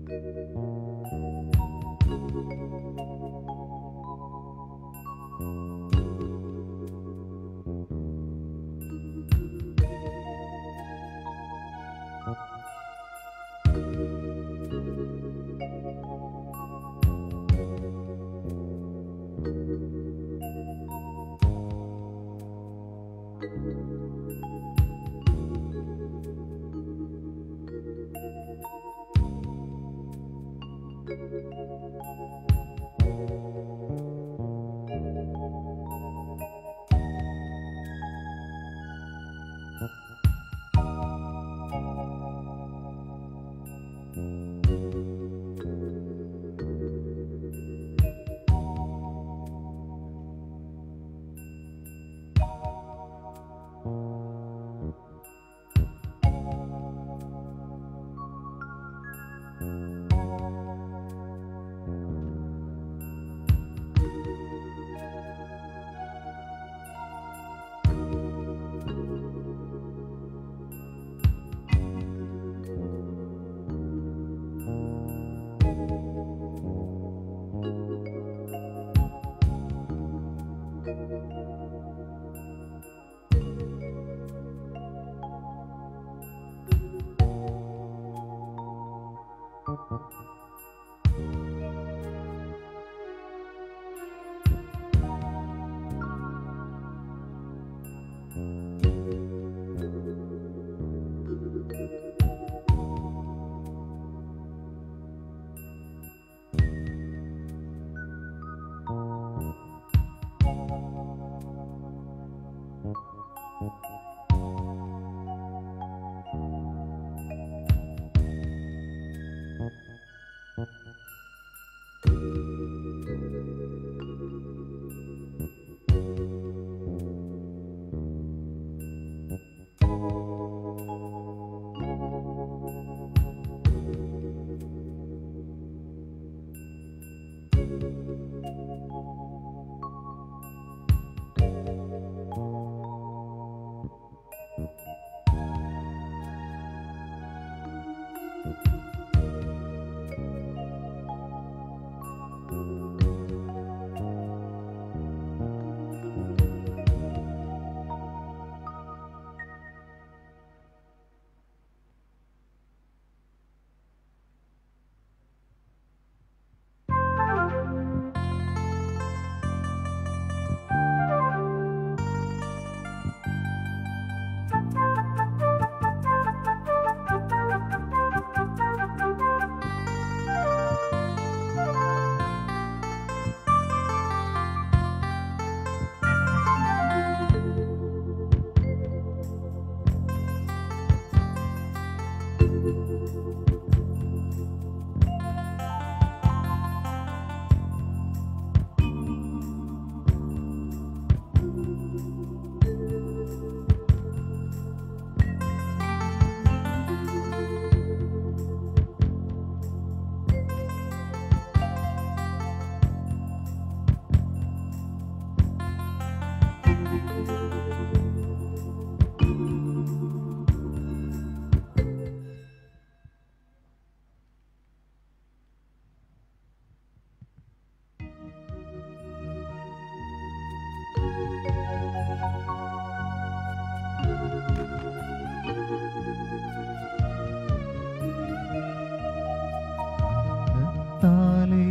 താലേ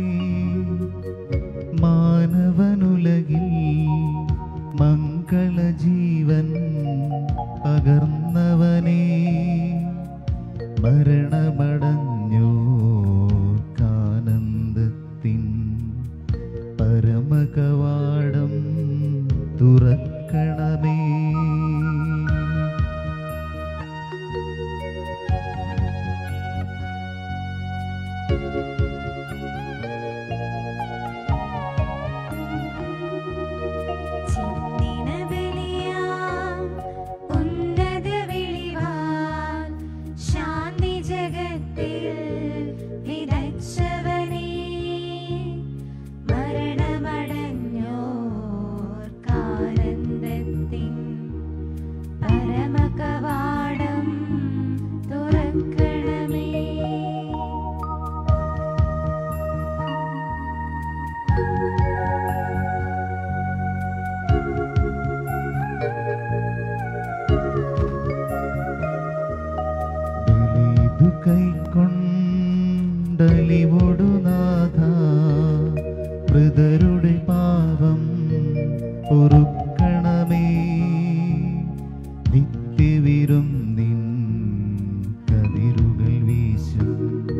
മാനവനുലകിൽ മംഗളജീവൻ പകർന്നവനേ മരണമടഞ്ഞോർക്കാനന്ദത്തിൻ പരമകവാടം തുറക്കണമേ ചിന്നിന ബലിയാം ഉന്നത വിളിവാൽ ശാന്തി ജഗത്തിൽ വിതച്ചവനേ മരണമടഞ്ഞോർക്കാനന്ദത്തിൻ പരമകവാടം തുറക്കണമേ കൊണ്ടലിവൊടു നാഥ മൃതരുടെ പാപം പൊറുക്കണമേ നിത്യവിരും നിൻ കതിരുകൾ വീശും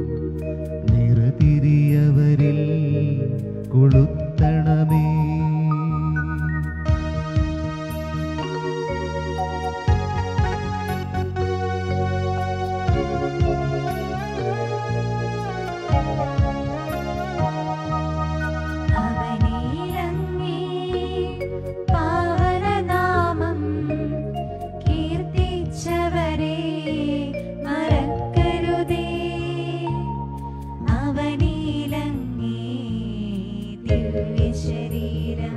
നിറതിരിയവരിൽ കൊളുത്തണമേ അവനീലങ്ങേ പാവനനാമം കീർത്തിച്ചവരെ മറക്കരുതേ അവനീലങ്ങേ ദിവ്യശരീരം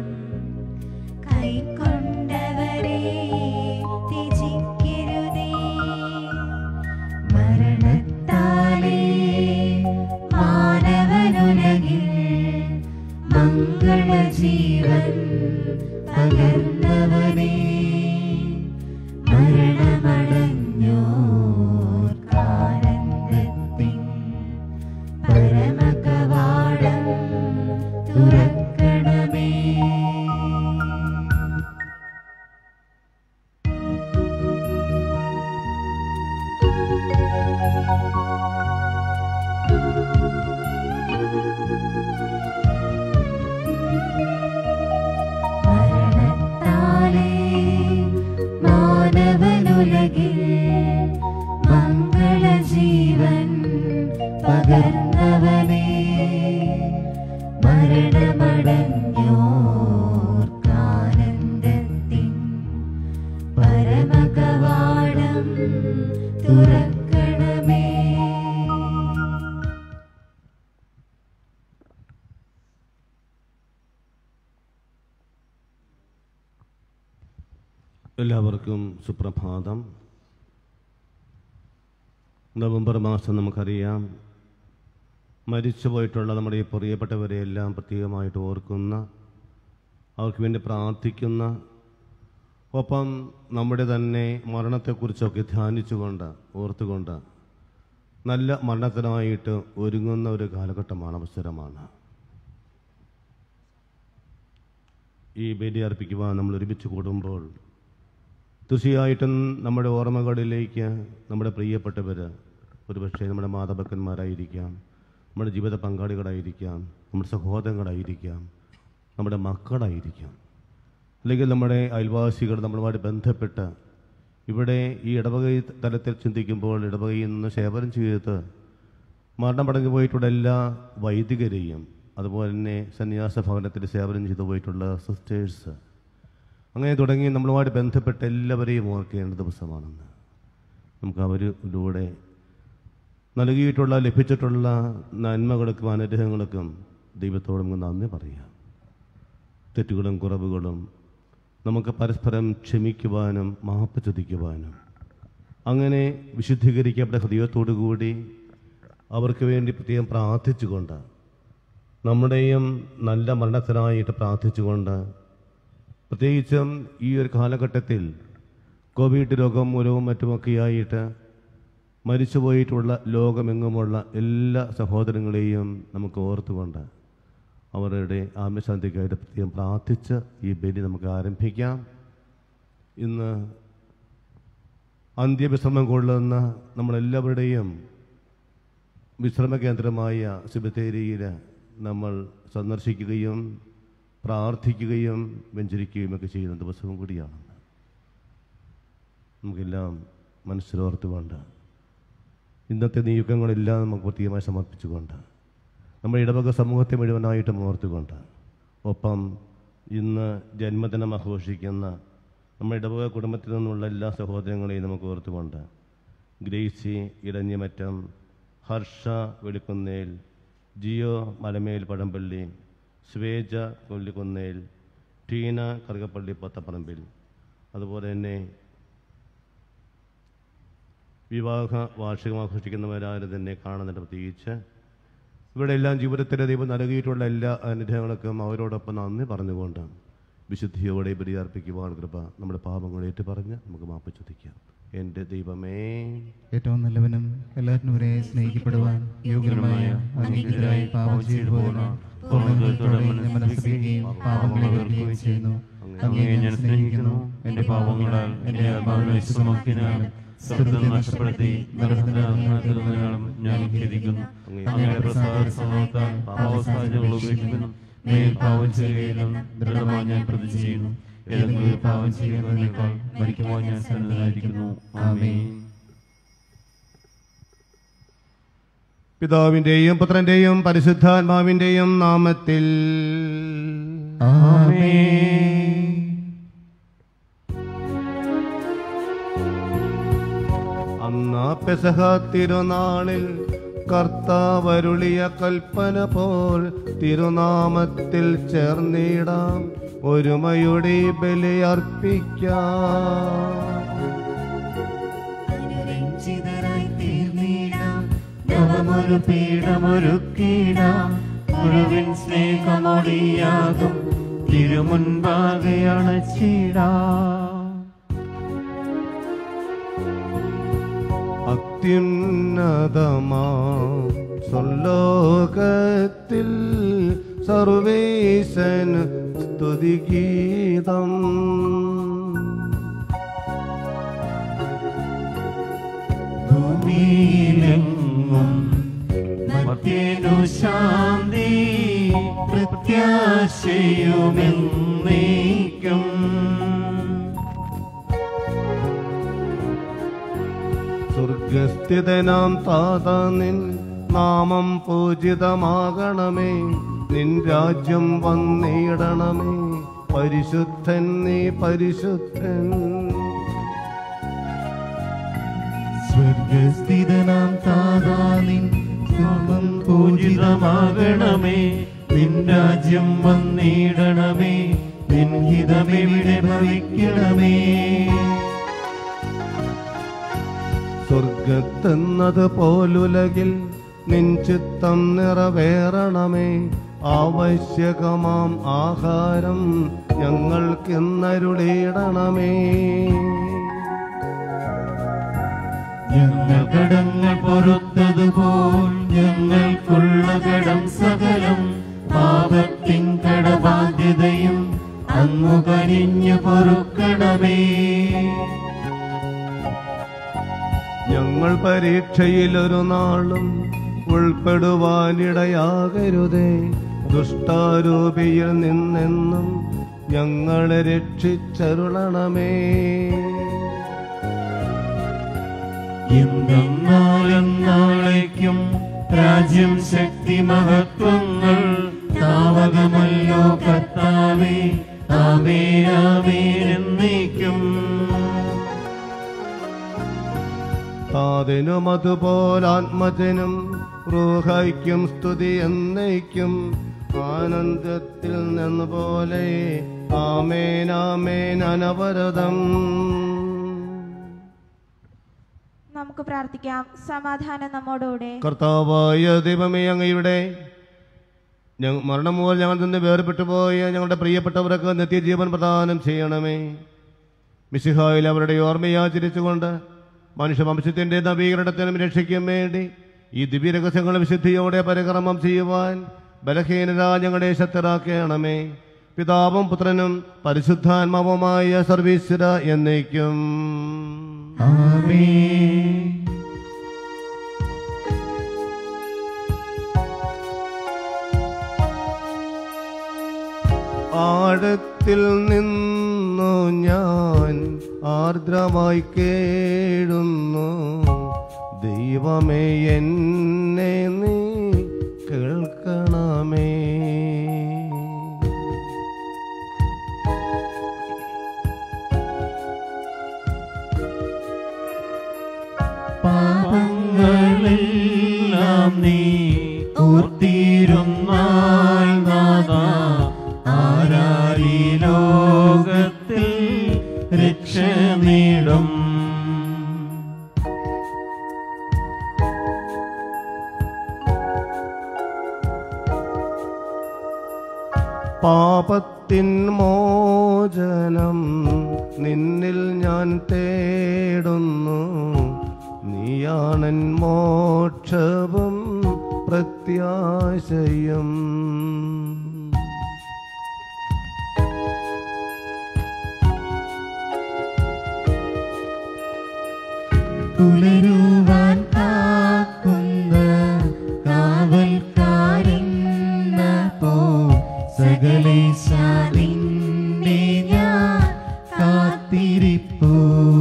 കൈക്കൊണ്ടവരെ ത്യജിക്കരുതേ മരണത്താലേ മാനവനുലകിൽ മംഗളജീവൻ പകർന്നവനേ മരണമടഞ്ഞോർക്കാനന്ദത്തിൻ പരമകവാടം തുറക്കണമേ മരണത്താലേ മാനവനുലകിൽ മംഗളജീവൻ പകർന്നവനേ മരണമടഞ്ഞോർക്കാനന്ദത്തിൻ പരമകവാടം തുറക്കണമേ എല്ലാവർക്കും സുപ്രഭാതം നവംബർ മാസം നമുക്കറിയാം മരിച്ചുപോയിട്ടുള്ള നമ്മുടെ ഈ പ്രിയപ്പെട്ടവരെയെല്ലാം പ്രത്യേകമായിട്ട് ഓർക്കുന്ന അവർക്ക് വേണ്ടി പ്രാർത്ഥിക്കുന്ന ഒപ്പം നമ്മുടെ തന്നെ മരണത്തെക്കുറിച്ചൊക്കെ ധ്യാനിച്ചുകൊണ്ട് ഓർത്തുകൊണ്ട് നല്ല മരണത്തിനായിട്ട് ഒരുങ്ങുന്ന ഒരു കാലഘട്ടമാണ് അവസരമാണ് ഈ ബലി അർപ്പിക്കുവാൻ നമ്മൾ ഒരുമിച്ച് കൂടുമ്പോൾ തീർച്ചയായിട്ടും നമ്മുടെ ഓർമ്മകളിലേക്ക് നമ്മുടെ പ്രിയപ്പെട്ടവർ ഒരുപക്ഷെ നമ്മുടെ മാതാപിതാക്കന്മാരായിരിക്കാം നമ്മുടെ ജീവിത പങ്കാളികളായിരിക്കാം നമ്മുടെ സഹോദരങ്ങളായിരിക്കാം നമ്മുടെ മക്കളായിരിക്കാം അല്ലെങ്കിൽ നമ്മുടെ അയൽവാസികൾ നമ്മളുമായിട്ട് ബന്ധപ്പെട്ട് ഇവിടെ ഈ ഇടവക തലത്തിൽ ചിന്തിക്കുമ്പോൾ ഇടവകയിൽ നിന്ന് സേവനം ചെയ്ത് മരണമടങ്ങി പോയിട്ടുള്ള എല്ലാ വൈദികരെയും അതുപോലെ തന്നെ സന്യാസ ഭവനത്തിൽ സേവനം ചെയ്തു പോയിട്ടുള്ള സിസ്റ്റേഴ്സ് അങ്ങനെ തുടങ്ങി നമ്മളുമായിട്ട് ബന്ധപ്പെട്ട എല്ലാവരെയും ഓർക്കേണ്ട ദിവസമാണെന്ന് നമുക്ക് അവരിലൂടെ നൽകിയിട്ടുള്ള ലഭിച്ചിട്ടുള്ള നന്മകൾക്കും അനുഗ്രഹങ്ങൾക്കും ദൈവത്തോട് നമുക്ക് നന്ദി പറയാം തെറ്റുകളും കുറവുകളും നമുക്ക് പരസ്പരം ക്ഷമിക്കുവാനും മാപ്പ് ചോദിക്കുവാനും അങ്ങനെ വിശുദ്ധീകരിക്കപ്പെട്ട ഹൃദയത്തോടു കൂടി അവർക്ക് വേണ്ടി പ്രത്യേകം പ്രാർത്ഥിച്ചുകൊണ്ട് നമ്മുടെയും നല്ല മരണത്തിനായിട്ട് പ്രാർത്ഥിച്ചുകൊണ്ട് പ്രത്യേകിച്ചും ഈ ഒരു കാലഘട്ടത്തിൽ കോവിഡ് രോഗം മൂലവും മറ്റുമൊക്കെയായിട്ട് മരിച്ചുപോയിട്ടുള്ള ലോകമെങ്ങുമുള്ള എല്ലാ സഹോദരങ്ങളെയും നമുക്ക് ഓർത്തുകൊണ്ട് അവരുടെ ആത്മശാന്തിക്കായിട്ട് പ്രത്യേകം പ്രാർത്ഥിച്ച് ഈ ബലി നമുക്ക് ആരംഭിക്കാം ഇന്ന് അന്ത്യവിശ്രമം കൊള്ളുന്ന നമ്മളെല്ലാവരുടെയും വിശ്രമ കേന്ദ്രമായ സിബത്തേരിയിൽ നമ്മൾ സന്ദർശിക്കുകയും പ്രാർത്ഥിക്കുകയും വെഞ്ചരിക്കുകയും ഒക്കെ ചെയ്യുന്ന ദിവസവും കൂടിയാണ് നമുക്കെല്ലാം മനസ്സിലോർത്തുകൊണ്ട് ഇന്നത്തെ നിയുഗങ്ങളെല്ലാം നമുക്ക് പ്രത്യേകമായി സമർപ്പിച്ചുകൊണ്ട് നമ്മുടെ ഇടവക സമൂഹത്തെ മുഴുവനായിട്ടും ഓർത്തുകൊണ്ട് ഒപ്പം ഇന്ന് ജന്മദിനം ആഘോഷിക്കുന്ന നമ്മുടെ ഇടവക കുടുംബത്തിൽ നിന്നുള്ള എല്ലാ സഹോദരങ്ങളെയും നമുക്ക് ഓർത്തുകൊണ്ട് ഗ്രേസി ഇടഞ്ഞമറ്റം ഹർഷ വെളിക്കുന്നേൽ ജിയോ മലമേൽ പഴമ്പള്ളി ശ്വേജ കൊല്ലിക്കുന്നേൽ ടീന കറുകപ്പള്ളി പൊത്തപ്പറമ്പിൽ അതുപോലെ തന്നെ വിവാഹ വാർഷികം ആഘോഷിക്കുന്നവരാരും തന്നെ കാണുന്നുണ്ട് പ്രത്യേകിച്ച് ഇവിടെ എല്ലാം ജീവിതത്തിലെ ദൈവം നൽകിയിട്ടുള്ള എല്ലാ അനുഗ്രഹങ്ങൾക്കും അവരോടൊപ്പം നന്ദി പറഞ്ഞുകൊണ്ട് വിശുദ്ധിയോടെ ബലിയർപ്പിക്കുവാൻ കൃപ നമ്മുടെ പാപങ്ങൾ ഏറ്റുപറഞ്ഞ് നമുക്ക് മാപ്പ് ചോദിക്കാം എൻ്റെ ദൈവമേ ഏറ്റവും നല്ലവനും എല്ലാറ്റിനും ഒരേ സ്നേഹിക്കപ്പെടുവാൻ യോഗ്യനുമായ അങ്ങേക്കെതിരായി പാപം ചെയ്തു പോകുന്ന പൂർണ്ണതയോടെ ഞാൻ മനസ്സിലാക്കുകയും പാപങ്ങളെ വെറുക്കുകയും ചെയ്യുന്നു അങ്ങയെ ഞാൻ സ്നേഹിക്കുന്നു എന്റെ പാപങ്ങളാൽ എന്റെ ആത്മാവിനെ വിശുദ്ധമാക്കിയതിനാലും സ്വർഗം നഷ്ടപ്പെടുത്തി നരകത്തിനാളും ഞാൻ ഖേദിക്കുന്നു അങ്ങയുടെ പ്രസാദ സമൂഹത്താൽ പാവസാഹചര്യങ്ങൾ ഉപേക്ഷിക്കുന്നു മേൽ പാവം ചെയ്യുകയിലും ദൃഢമായി ഞാൻ പ്രതിജ്ഞ ചെയ്യുന്നു ഏതെങ്കിലും പാവം ചെയ്യുന്നതിനേക്കാൾ മരിക്കുവാൻ ഞാൻ സന്നദ്ധനായിരിക്കുന്നു ആമേൻ പിതാവിൻ്റെയും പുത്രൻ്റെയും പരിശുദ്ധാത്മാവിൻ്റെയും നാമത്തിൽ അന്നാ പെസഹ തിരുനാളിൽ കർത്താവരുളിയ കൽപ്പന പോൽ തിരുനാമത്തിൽ ചേർന്നിടാം ഒരുമയുടെ ബലിയർപ്പിക്കാം അനുരഞ്ജിതരായി തീർന്നിടാം നവമൊരു പീഠമൊരുക്കിടാം മുഴുവൻ സ്നേഹമൊടിയാകും തിരുമുൻപാകെ അണച്ചിടാം അത്യുന്നതമാം സ്വർലോകത്തിൽ സർവേശൻ സ്തുതിഗീതം ഭൂമിയിലെങ്ങും മധ്യനു ശാന്തി പ്രത്യാശയുമെന്നേക്കും സ്വർഗസ്ഥിതനാം താത നിൻ നാമം പൂജിതമാകണമേ നിൻ രാജ്യം വന്നിടണമേ പരിശുദ്ധൻ നീ പരിശുദ്ധൻ സ്വർഗസ്ഥിതനാം താതാനിൻ നാമം പൂജിതമാകണമേ നിൻ രാജ്യം വന്നിടണമേ നിൻ ഹിതമെവിടെ ഭവിക്കണമേ സ്വർഗത്തെന്നത് പോലുലകിൽ നിൻ ചിത്തം നിറവേറണമേ ആവശ്യകമാം ആഹാരം ഞങ്ങൾക്കിന്നരുളിയിടണമേ ഞങ്ങൾ കടങ്ങൾ പൊറുത്തതുപോൽ ഞങ്ങൾക്കുള്ള കടം സകലം പാപത്തിൻ കടബാധ്യതയും അങ്ങു കനിഞ്ഞു പൊറുക്കണമേ ഞങ്ങൾ പരീക്ഷയിലൊരു നാളും ഉൾപ്പെടുവാനിടയാകരുതേ ദുഷ്ടാരൂപിയിൽ നിന്നെന്നും ഞങ്ങളെ രക്ഷിച്ചരുളണമേ എന്തെന്നാലും നാളേക്കും രാജ്യം ശക്തി മഹത്വങ്ങൾ താവകമല്ലോ കർത്താവേ ആമേ ആമേ എന്നേക്കും താതിനും അതുപോലാത്മജനും റൂഹയ്ക്കും സ്തുതി എന്നേക്കും ആനന്ദത്തിൽ നിന്ന് പോലെ ആമേൻ ആമേൻ അനവരതം നമുക്ക് പ്രാർത്ഥിക്കാം സമാധാനം നമ്മോടുകൂടെ കർത്താവായ ദൈവമേ അങ്ങയുടെ ഞങ്ങ മരണം മൂലം ഞങ്ങൾ നിന്ന് വേർപെട്ടു പോയ ഞങ്ങളുടെ പ്രിയപ്പെട്ടവർക്ക് നിത്യജീവൻ പ്രദാനം ചെയ്യണമേ മിശിഹായിൽ അവരുടെ ഓർമ്മയാചരിച്ചുകൊണ്ട് മനുഷ്യവംശത്തിന്റെ നവീകരണത്തിനും രക്ഷയ്ക്കും വേണ്ടി ഈ ദിവ്യരഹസ്യങ്ങൾ വിശുദ്ധിയോടെ പരിക്രമം ചെയ്യുവാൻ ബലഹീനരാ ഞങ്ങളെ ശക്തരാക്കണമേ പിതാവും പുത്രനും പരിശുദ്ധാത്മാവുമായ സർവീശ്വര എന്നേക്കും ആഴത്തിൽ നിന്നു ഞാൻ ആർദ്രമായി കേഴുന്നു ദൈവമേ എന്നെ നീ കേൾക്കണമേ പാപങ്ങളെല്ലാം നീ ഓർത്തിരുന്നാൽ നാഥ ആരാരി ലോകത്തിൽ രക്ഷ നേടും പാപത്തിൻ മോചനം നിന്നിൽ ഞാൻ തേടുന്നു നീയാണൻ മോക്ഷവും പ്രത്യാശയും പുലരുവാൻ കാക്കുന്ന കാവൽക്കാരെന്ന പോ സകലേശ നിന്നെ ഞാൻ കാത്തിരിപ്പൂ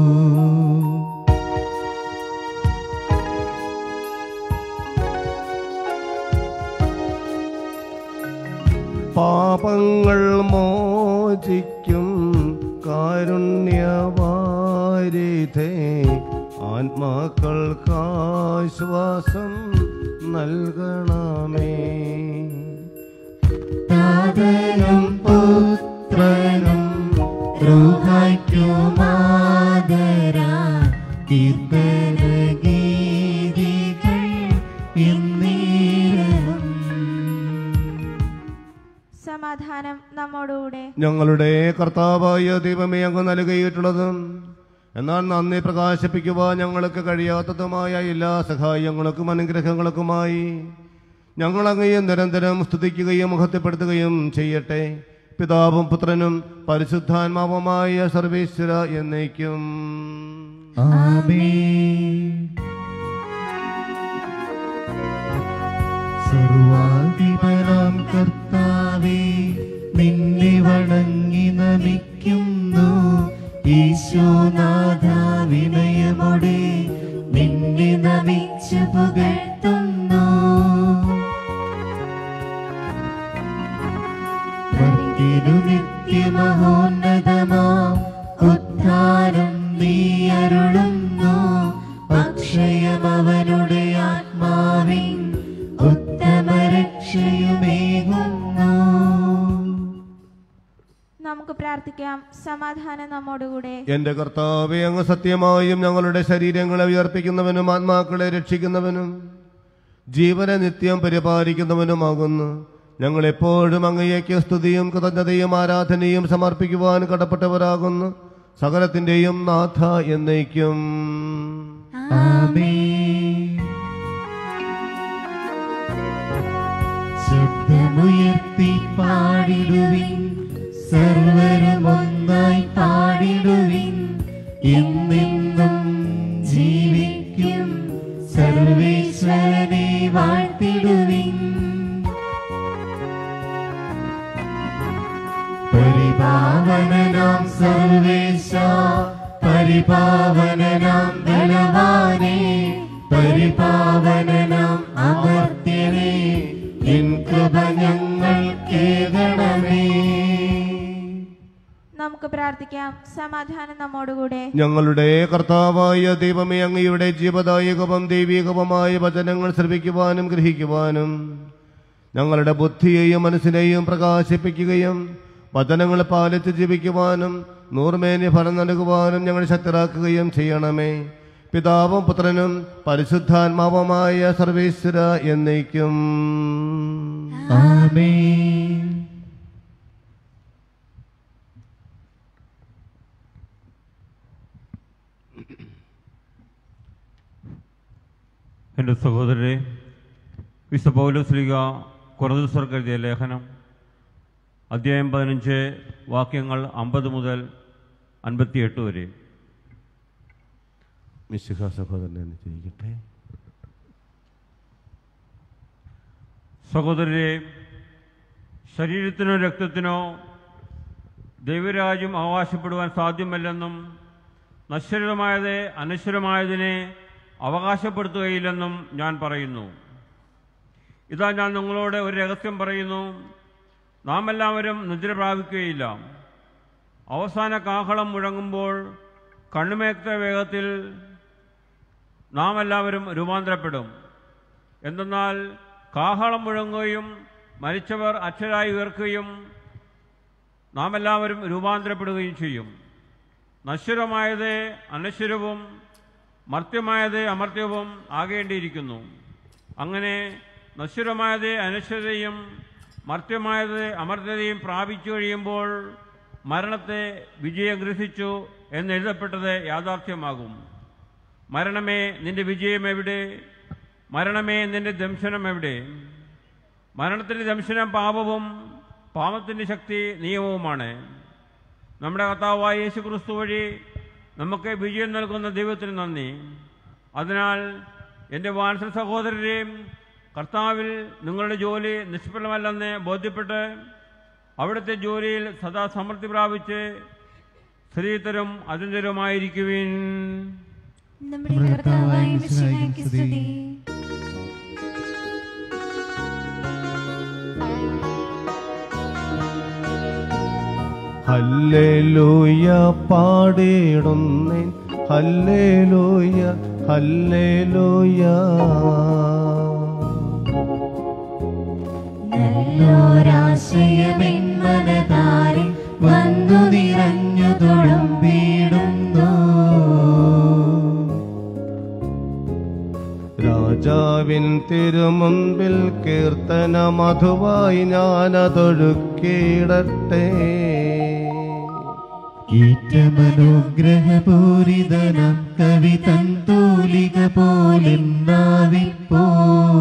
പാപങ്ങൾ മോചിക്കും കാരുണ്യവാരിധേ ആത്മാക്കൾക്കാശ്വാസം നൽകണമേ താതനും പുത്രനും ൂഹായ്ക്കുമാതരാ കീർത്തന ഗീതികൾ എന്നീരവും സമാധാനം നമ്മോടുകൂടെ ഞങ്ങളുടെ കർത്താവായ ദൈവമേ അങ്ങ് നൽകിയിട്ടുള്ളതും എന്നാൽ നന്ദി പ്രകാശിപ്പിക്കുവാൻ ഞങ്ങൾക്ക് കഴിയാത്തതുമായ എല്ലാ സഹായങ്ങൾക്കും അനുഗ്രഹങ്ങൾക്കുമായി ഞങ്ങൾ അങ്ങയെ നിരന്തരം സ്തുതിക്കുകയും മഹത്വപ്പെടുത്തുകയും ചെയ്യട്ടെ പിതാവും പുത്രനും പരിശുദ്ധാത്മാവുമായ സർവേശ്വര എന്നേക്കും ആമേൻ സർവാധിപനാം കർത്താവേ നിന്നെ വണങ്ങി നമിക്കുന്നു ഈശോനാഥ വിനയമോടെ നിന്നെ നമിച്ചു പുകഴ്ത്തുന്നു ഭക്തിനു നിത്യമഹോന്നതമാം ഉദ്ധാരം നീ അരുളുന്നു അക്ഷയമവനുടെ ആത്മാവിൻ ഉത്തമ രക്ഷയുമേകുന്നു നമുക്ക് പ്രാർത്ഥിക്കാം സമാധാനം നമ്മോടുകൂടെ എന്റെ കർത്താവെ അങ്ങ് സത്യമായും ഞങ്ങളുടെ ശരീരങ്ങളെ ഉയർപ്പിക്കുന്നവനും ആത്മാക്കളെ രക്ഷിക്കുന്നവനും ജീവനെ നിത്യം പരിപാലിക്കുന്നവനുമാകുന്നു ഞങ്ങൾ എപ്പോഴും അങ്ങയേക്ക് സ്തുതിയും കൃതജ്ഞതയും ആരാധനയും സമർപ്പിക്കുവാൻ കടപ്പെട്ടവരാകുന്നു സകലത്തിന്റെയും നാഥ എന്നേക്കും ആമേൻ ശബ്ദമുയർത്തി പാടിടുവിൻ സർവരും ഒന്നായി പാടിടുവിൻ എന്നെന്നും ജീവിക്കും സർവേശ്വരനെ വാഴ്ത്തിടുവിൻ പരിപാവനനാം സർവേശ പരിപാവനനാം ബലവാനേ പരിപാവനനാം അമർത്യനേ നിൻ കൃപ ഞങ്ങൾ കേൾക്കണമേ നമുക്ക് പ്രാർത്ഥിക്കാം സമാധാനം നമ്മോടുകൂടെ ഞങ്ങളുടെ കർത്താവായ ദൈവമേ അങ്ങയുടെ ജീവദായകവും ദൈവികവുമായ വചനങ്ങൾ ശ്രവിക്കുവാനും ഗ്രഹിക്കുവാനും ഞങ്ങളുടെ ബുദ്ധിയെയും മനസ്സിനെയും പ്രകാശിപ്പിക്കുകയും വചനങ്ങൾ പാലിച്ച് ജീവിക്കുവാനും നൂർമേനി ഫലം നൽകുവാനും ഞങ്ങൾ ശക്തരാക്കുകയും ചെയ്യണമേ പിതാവും പുത്രനും പരിശുദ്ധാത്മാവുമായ സർവേശ്വര എന്നേക്കും ആമേൻ എൻ്റെ സഹോദരരെ വിശുദ്ധ പൗലോസ്ലിക കുറദുസർക്ക് എഴുതിയ ലേഖനം അധ്യായം പതിനഞ്ച് വാക്യങ്ങൾ അമ്പത് മുതൽ അൻപത്തിയെട്ട് വരെ മിശിഹ സഹോദരനെ ചെയ്യട്ടെ സഹോദരരെ ശരീരത്തിനോ രക്തത്തിനോ ദൈവരാജ്യം അവകാശപ്പെടുവാൻ സാധ്യമല്ലെന്നും നശ്വരമായത് അനശ്വരമായതിനെ അവകാശപ്പെടുത്തുകയില്ലെന്നും ഞാൻ പറയുന്നു ഇതാ ഞാൻ നിങ്ങളോട് ഒരു രഹസ്യം പറയുന്നു നാം എല്ലാവരും നിദ്ര പ്രാപിക്കുകയില്ല അവസാന കാഹളം മുഴങ്ങുമ്പോൾ കണ്ണുമേക്ത വേഗത്തിൽ നാം എല്ലാവരും രൂപാന്തരപ്പെടും എന്തെന്നാൽ കാഹളം മുഴങ്ങുകയും മരിച്ചവർ അക്ഷരായി ഉയർക്കുകയും നാം എല്ലാവരും രൂപാന്തരപ്പെടുകയും ചെയ്യും നശ്വരമായത് അനശ്വരവും മർത്യമായത് അമർത്യവും ആകേണ്ടിയിരിക്കുന്നു അങ്ങനെ നശ്വരമായത് അനശ്വരതയും മർത്യമായത് അമർത്യതയും പ്രാപിച്ചു കഴിയുമ്പോൾ മരണത്തെ വിജയം ഗ്രഹിച്ചു എന്നെഴുതപ്പെട്ടത് യാഥാർത്ഥ്യമാകും മരണമേ നിന്റെ വിജയം എവിടെ മരണമേ നിന്റെ ദംശനം എവിടെ മരണത്തിന്റെ ദംശനം പാപവും പാപത്തിന്റെ ശക്തി നിയമവുമാണ് നമ്മുടെ കർത്താവായ യേശു ക്രിസ്തു വഴി നമുക്ക് വിജയം നൽകുന്ന ദൈവത്തിന് നന്ദി അതിനാൽ എൻ്റെ വാത്സല സഹോദരരെ കർത്താവിൽ നിങ്ങളുടെ ജോലി നിഷ്ഫലമല്ലെന്ന് ബോധ്യപ്പെട്ട് അവിടുത്തെ ജോലിയിൽ സദാ സമൃദ്ധി പ്രാപിച്ച് സ്ത്രീതരും അതിന്തരുമായിരിക്കുവിൻ നമ്മുടെ കർത്താവായ മിശിഹായ്ക്ക് സ്തുതി ഹല്ലേലൂയ പാടിയിടുന്നേൻ ഹല്ലേലൂയ ഹല്ലേലൂയ നല്ലോരാശയമെൻ മനതാരിൽ വന്നു നിറഞ്ഞു തുളുമ്പിടുന്നു രാജാവിൻ തിരുമുൻപിൽ കീർത്തന മധുവായി ഞാനതൊഴുക്കിയിടട്ടെ ഏറ്റമനുഗ്രഹപൂരിതനം കവി തന്തൂലിക പോലെന്നാവിപ്പോ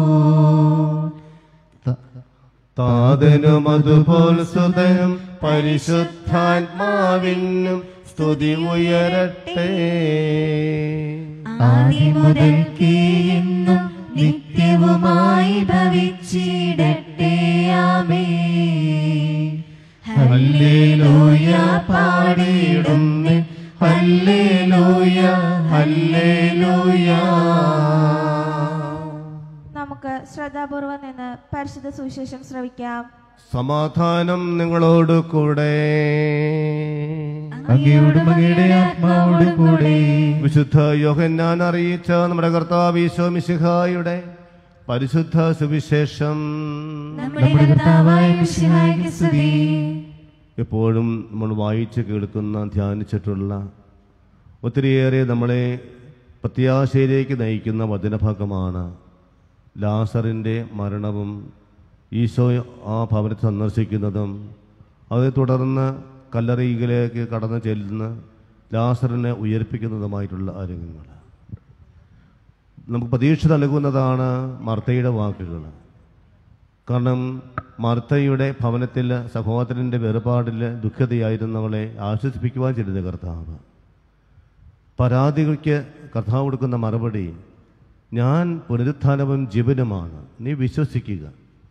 താതനും അതുപോൽ സുതനും പരിശുദ്ധാത്മാവിനും സ്തുതി ഉയരട്ടെ ആദ്യം മുതൽക്കേ എന്നും നിത്യവുമായി ഭവിച്ചിടട്ടെ ആമേ ഹല്ലേലൂയ പാടിയിടുന്നു ഹല്ലേലൂയ ഹല്ലേലൂയ നമുക്ക് ശ്രദ്ധാപൂർവം നിന്ന് പരിശുദ്ധ സുവിശേഷം ശ്രവിക്കാം സമാധാനം നിങ്ങളോട് കൂടെ അങ്ങയോടും അങ്ങയുടെ ആത്മാവോടും കൂടെ വിശുദ്ധ യോഹന്നാൻ അറിയിച്ച നമ്മുടെ കർത്താവ് ഈശോ മിശിഹായുടെ പരിശുദ്ധ സുവിശേഷം നമ്മുടെ കർത്താവായ മിശിഹായ്ക്ക് സ്തുതി എപ്പോഴും നമ്മൾ വായിച്ച് കേൾക്കുന്ന ധ്യാനിച്ചിട്ടുള്ള ഒത്തിരിയേറെ നമ്മളെ പ്രത്യാശയിലേക്ക് നയിക്കുന്ന വചനഭാഗമാണ് ലാസറിൻ്റെ മരണവും ഈശോ ആ ഭവനത്തെ സന്ദർശിക്കുന്നതും അതേ തുടർന്ന് കല്ലറിയിലേക്ക് കടന്നു ചെല്ലുന്ന ലാസറിനെ ഉയർപ്പിക്കുന്നതുമായിട്ടുള്ള രംഗങ്ങൾ നമുക്ക് പ്രതീക്ഷ നൽകുന്നതാണ് മർത്തയുടെ വാക്കുകൾ കാരണം മർത്തയുടെ ഭവനത്തിൽ സഹോദരൻ്റെ വേർപാടിൽ ദുഃഖതയായിരുന്നവളെ ആശ്വസിപ്പിക്കുവാൻ ചെയ്തത് കർത്താവ് പരാതിക്ക് കർത്താവ് കൊടുക്കുന്ന മറുപടി ഞാൻ പുനരുത്ഥാനവും ജീവനുമാണ് നീ വിശ്വസിക്കുക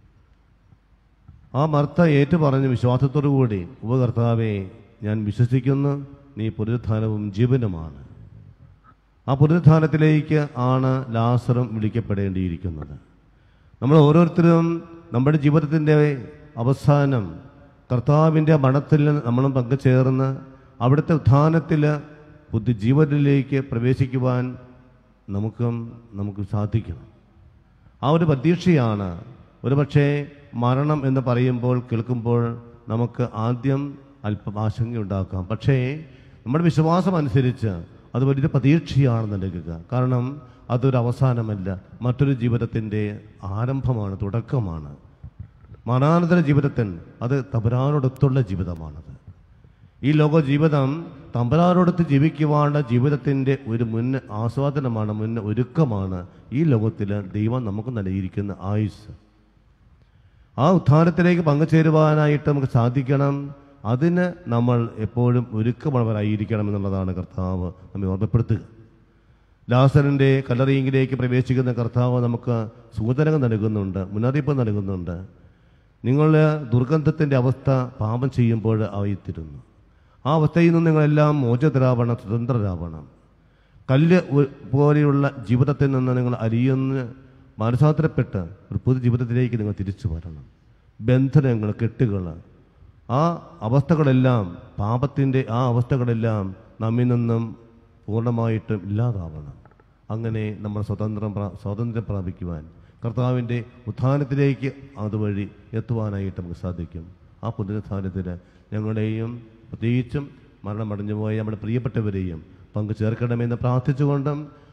ആ മർത്ത ഏറ്റു പറഞ്ഞ വിശ്വാസത്തോടു കൂടി ഉപകർത്താവെ ഞാൻ വിശ്വസിക്കുന്നു നീ പുനരുത്ഥാനവും ജീവനുമാണ് ആ പുനരുത്ഥാനത്തിലേക്ക് ആണ് ലാസറും വിളിക്കപ്പെടേണ്ടിയിരിക്കുന്നത് നമ്മൾ ഓരോരുത്തരും നമ്മുടെ ജീവിതത്തിൻ്റെ അവസാനം കർത്താവിൻ്റെ മണത്തിൽ നമ്മളും പങ്കുചേർന്ന് അവിടുത്തെ ഉത്ഥാനത്തിൽ ബുദ്ധിജീവനിലേക്ക് പ്രവേശിക്കുവാൻ നമുക്കും നമുക്ക് സാധിക്കണം ആ ഒരു പ്രതീക്ഷയാണ് ഒരുപക്ഷെ മരണം എന്ന് പറയുമ്പോൾ കേൾക്കുമ്പോൾ നമുക്ക് ആദ്യം അല്പം ആശങ്കയുണ്ടാക്കാം പക്ഷേ നമ്മുടെ വിശ്വാസം അനുസരിച്ച് അത് വലിയൊരു പ്രതീക്ഷയാണ് നൽകുക കാരണം അതൊരു അവസാനമല്ല മറ്റൊരു ജീവിതത്തിൻ്റെ ആരംഭമാണ് തുടക്കമാണ് മരണാനന്തര ജീവിതത്തിൽ അത് തമ്പുരാനോടൊത്തുള്ള ജീവിതമാണത് ഈ ലോക ജീവിതം തമ്പുരാനോടൊത്ത് ജീവിക്കുവാനുള്ള ജീവിതത്തിൻ്റെ ഒരു മുൻ ആസ്വാദനമാണ് മുൻ ഒരുക്കമാണ് ഈ ലോകത്തിൽ ദൈവം നമുക്ക് നൽകിയിരിക്കുന്ന ആയുസ് ആ ഉത്ഥാനത്തിലേക്ക് പങ്കുചേരുവാനായിട്ട് നമുക്ക് സാധിക്കണം അതിന് നമ്മൾ എപ്പോഴും ഒരുക്കമുള്ളവരായിരിക്കണം എന്നുള്ളതാണ് കർത്താവ് നമ്മെ ഓർമ്മപ്പെടുത്തുക ലാസറിൻ്റെ കല്ലറിയിലേക്ക് പ്രവേശിക്കുന്ന കർത്താവ് നമുക്ക് സൂചനകൾ നൽകുന്നുണ്ട് മുന്നറിയിപ്പ് നൽകുന്നുണ്ട് നിങ്ങൾ ദുർഗന്ധത്തിൻ്റെ അവസ്ഥ പാപം ചെയ്യുമ്പോൾ ആയിത്തീരുന്നു ആ അവസ്ഥയിൽ നിന്ന് നിങ്ങളെല്ലാം മോചിതരാവണം സ്വതന്ത്രരാവണം കല്ല് ഉ- പോലെയുള്ള ജീവിതത്തിൽ നിന്ന് നിങ്ങൾ അരിയുന്ന മനസാന്തരപ്പെട്ട് ഒരു പുതു ജീവിതത്തിലേക്ക് നിങ്ങൾ തിരിച്ചു വരണം ബന്ധനങ്ങൾ കെട്ടുകൾ ആ അവസ്ഥകളെല്ലാം പാപത്തിൻ്റെ ആ അവസ്ഥകളെല്ലാം നമ്മിൽ നിന്നും പൂർണ്ണമായിട്ടും ഇല്ലാതാവണം അങ്ങനെ നമ്മൾ സ്വതന്ത്രം പ്രാ- സ്വാതന്ത്ര്യം പ്രാപിക്കുവാൻ കർത്താവിൻ്റെ ഉത്ഥാനത്തിലേക്ക് അതുവഴി എത്തുവാനായിട്ട് നമുക്ക് സാധിക്കും ആ പുനരുത്ഥാനത്തിന് ഞങ്ങളെയും പ്രത്യേകിച്ചും മരണമടഞ്ഞു പോയ നമ്മുടെ പ്രിയപ്പെട്ടവരെയും പങ്കു ചേർക്കണമെന്ന് പ്രാർത്ഥിച്ചുകൊണ്ടും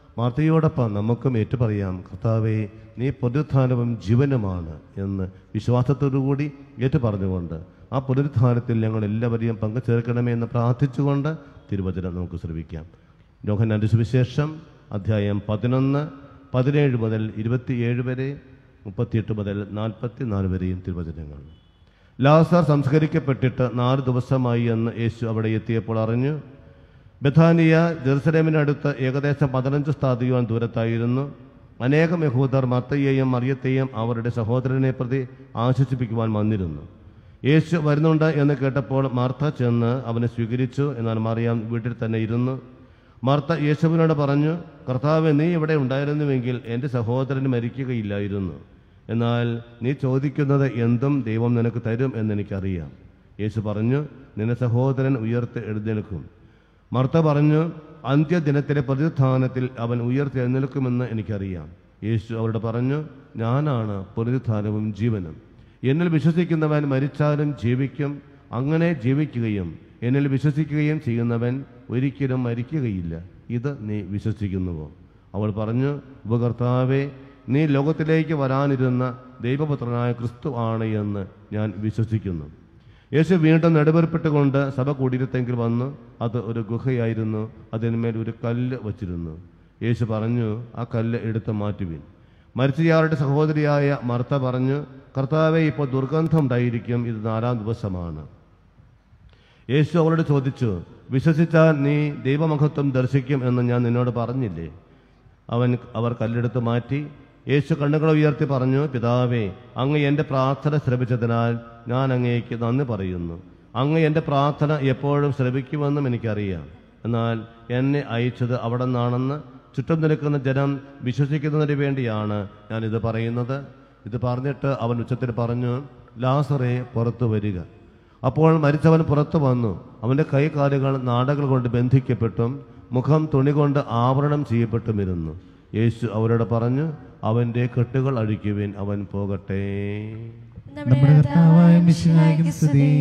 മാർത്തയോടൊപ്പം നമുക്കും ഏറ്റുപറയാം കർത്താവെ നീ പുനരുത്ഥാനവും ജീവനുമാണ് എന്ന് വിശ്വാസത്തോടുകൂടി ഏറ്റുപറഞ്ഞുകൊണ്ട് ആ പുനരുത്ഥാനത്തിൽ ഞങ്ങൾ എല്ലാവരെയും പങ്കുചേർക്കണമേ എന്ന് പ്രാർത്ഥിച്ചുകൊണ്ട് തിരുവചനം നമുക്ക് ശ്രമിക്കാം യോഹന്നാന്റെ സുവിശേഷം അധ്യായം പതിനൊന്ന് പതിനേഴ് മുതൽ ഇരുപത്തിയേഴ് വരെ മുപ്പത്തിയെട്ട് മുതൽ നാൽപ്പത്തി നാല് വരെയും തിരുവചനങ്ങൾ ലാസർ സംസ്കരിക്കപ്പെട്ടിട്ട് നാല് ദിവസമായി എന്ന് യേശു അവിടെ എത്തിയപ്പോൾ അറിഞ്ഞു ബഥാനിയ ജെറുസലേമിനടുത്ത് ഏകദേശം പതിനഞ്ച് സ്ഥാതിയുവാൻ ദൂരത്തായിരുന്നു അനേകം യഹൂദർ മർത്തയെയും മറിയത്തെയും അവരുടെ സഹോദരനെ പ്രതി ആശ്വസിപ്പിക്കുവാൻ വന്നിരുന്നു യേശു വരുന്നുണ്ട് എന്ന് കേട്ടപ്പോൾ മാർത്ത ചെന്ന് അവനെ സ്വീകരിച്ചു എന്നാൽ മറിയാം വീട്ടിൽ തന്നെ ഇരുന്നു മാർത്ത യേശുവിനോട് പറഞ്ഞു കർത്താവ് നീ ഇവിടെ ഉണ്ടായിരുന്നുവെങ്കിൽ എൻ്റെ സഹോദരൻ മരിക്കുകയില്ലായിരുന്നു എന്നാൽ നീ ചോദിക്കുന്നത് എന്തും ദൈവം നിനക്ക് തരും എന്നെനിക്കറിയാം യേശു പറഞ്ഞു നിന്റെ സഹോദരൻ ഉയർത്ത് എഴുന്നേൽക്കും മർത്ത പറഞ്ഞു അന്ത്യദിനത്തിലെ പ്രതിസ്ഥാനത്തിൽ അവൻ ഉയർത്തെഴുന്നേൽക്കുമെന്ന് എനിക്കറിയാം യേശു അവരോട് പറഞ്ഞു ഞാനാണ് പുനരുത്ഥാനവും ജീവനും എന്നിൽ വിശ്വസിക്കുന്നവൻ മരിച്ചാലും ജീവിക്കും അങ്ങനെ ജീവിക്കുകയും എന്നിൽ വിശ്വസിക്കുകയും ചെയ്യുന്നവൻ ഒരിക്കലും മരിക്കുകയില്ല ഇത് നീ വിശ്വസിക്കുന്നുവോ അവൾ പറഞ്ഞു ഉപകർത്താവെ നീ ലോകത്തിലേക്ക് വരാനിരുന്ന ദൈവപുത്രനായ ക്രിസ്തു ആണ് എന്ന് ഞാൻ വിശ്വസിക്കുന്നു യേശു വീണ്ടും നെടുവേർപ്പെട്ടുകൊണ്ട് സഭ കൂടിയിരുത്തെങ്കിൽ വന്നു അത് ഒരു ഗുഹയായിരുന്നു അതിന്മേൽ ഒരു കല്ല് വച്ചിരുന്നു യേശു പറഞ്ഞു ആ കല്ല് എടുത്ത് മാറ്റുവിൻ മരിച്ചയാളുടെ സഹോദരിയായ മർത്ത പറഞ്ഞു കർത്താവെ ഇപ്പോൾ ദുർഗന്ധം ഉണ്ടായിരിക്കും ഇത് നാലാം ദിവസമാണ് യേശു അവളോട് ചോദിച്ചു വിശ്വസിച്ചാൽ നീ ദൈവമഹത്വം ദർശിക്കും എന്ന് ഞാൻ നിന്നോട് പറഞ്ഞില്ലേ അവൻ അവർ കല്ലെടുത്ത് മാറ്റി യേശു കണ്ണുകൾ ഉയർത്തി പറഞ്ഞു പിതാവേ അങ്ങ് എൻ്റെ പ്രാർത്ഥന ശ്രമിച്ചതിനാൽ ഞാൻ അങ്ങേക്ക് നന്ദി പറയുന്നു അങ്ങ് എൻ്റെ പ്രാർത്ഥന എപ്പോഴും ശ്രമിക്കുമെന്നും എനിക്കറിയാം എന്നാൽ എന്നെ അയച്ചത് അവിടെ നിന്നാണെന്ന് ചുറ്റും നിൽക്കുന്ന ജനം വിശ്വസിക്കുന്നതിന് വേണ്ടിയാണ് ഞാൻ ഇത് പറയുന്നത് ഇത് പറഞ്ഞിട്ട് അവൻ ഉച്ചത്തിൽ പറഞ്ഞു ലാസറെ പുറത്തു വരിക അപ്പോൾ മരിച്ചവൻ പുറത്തു വന്നു അവൻ്റെ കൈകാലുകൾ നാടകൾ കൊണ്ട് ബന്ധിക്കപ്പെട്ടും മുഖം തുണി കൊണ്ട് ആവരണം ചെയ്യപ്പെട്ടുമിരുന്നു യേശു അവരോട് പറഞ്ഞു അവൻ്റെ കെട്ടുകൾ അഴിക്കുവിൻ അവൻ പോകട്ടെ നമ്മുടെ കർത്താവായ മിശിഹായ്ക്ക് സ്തുതി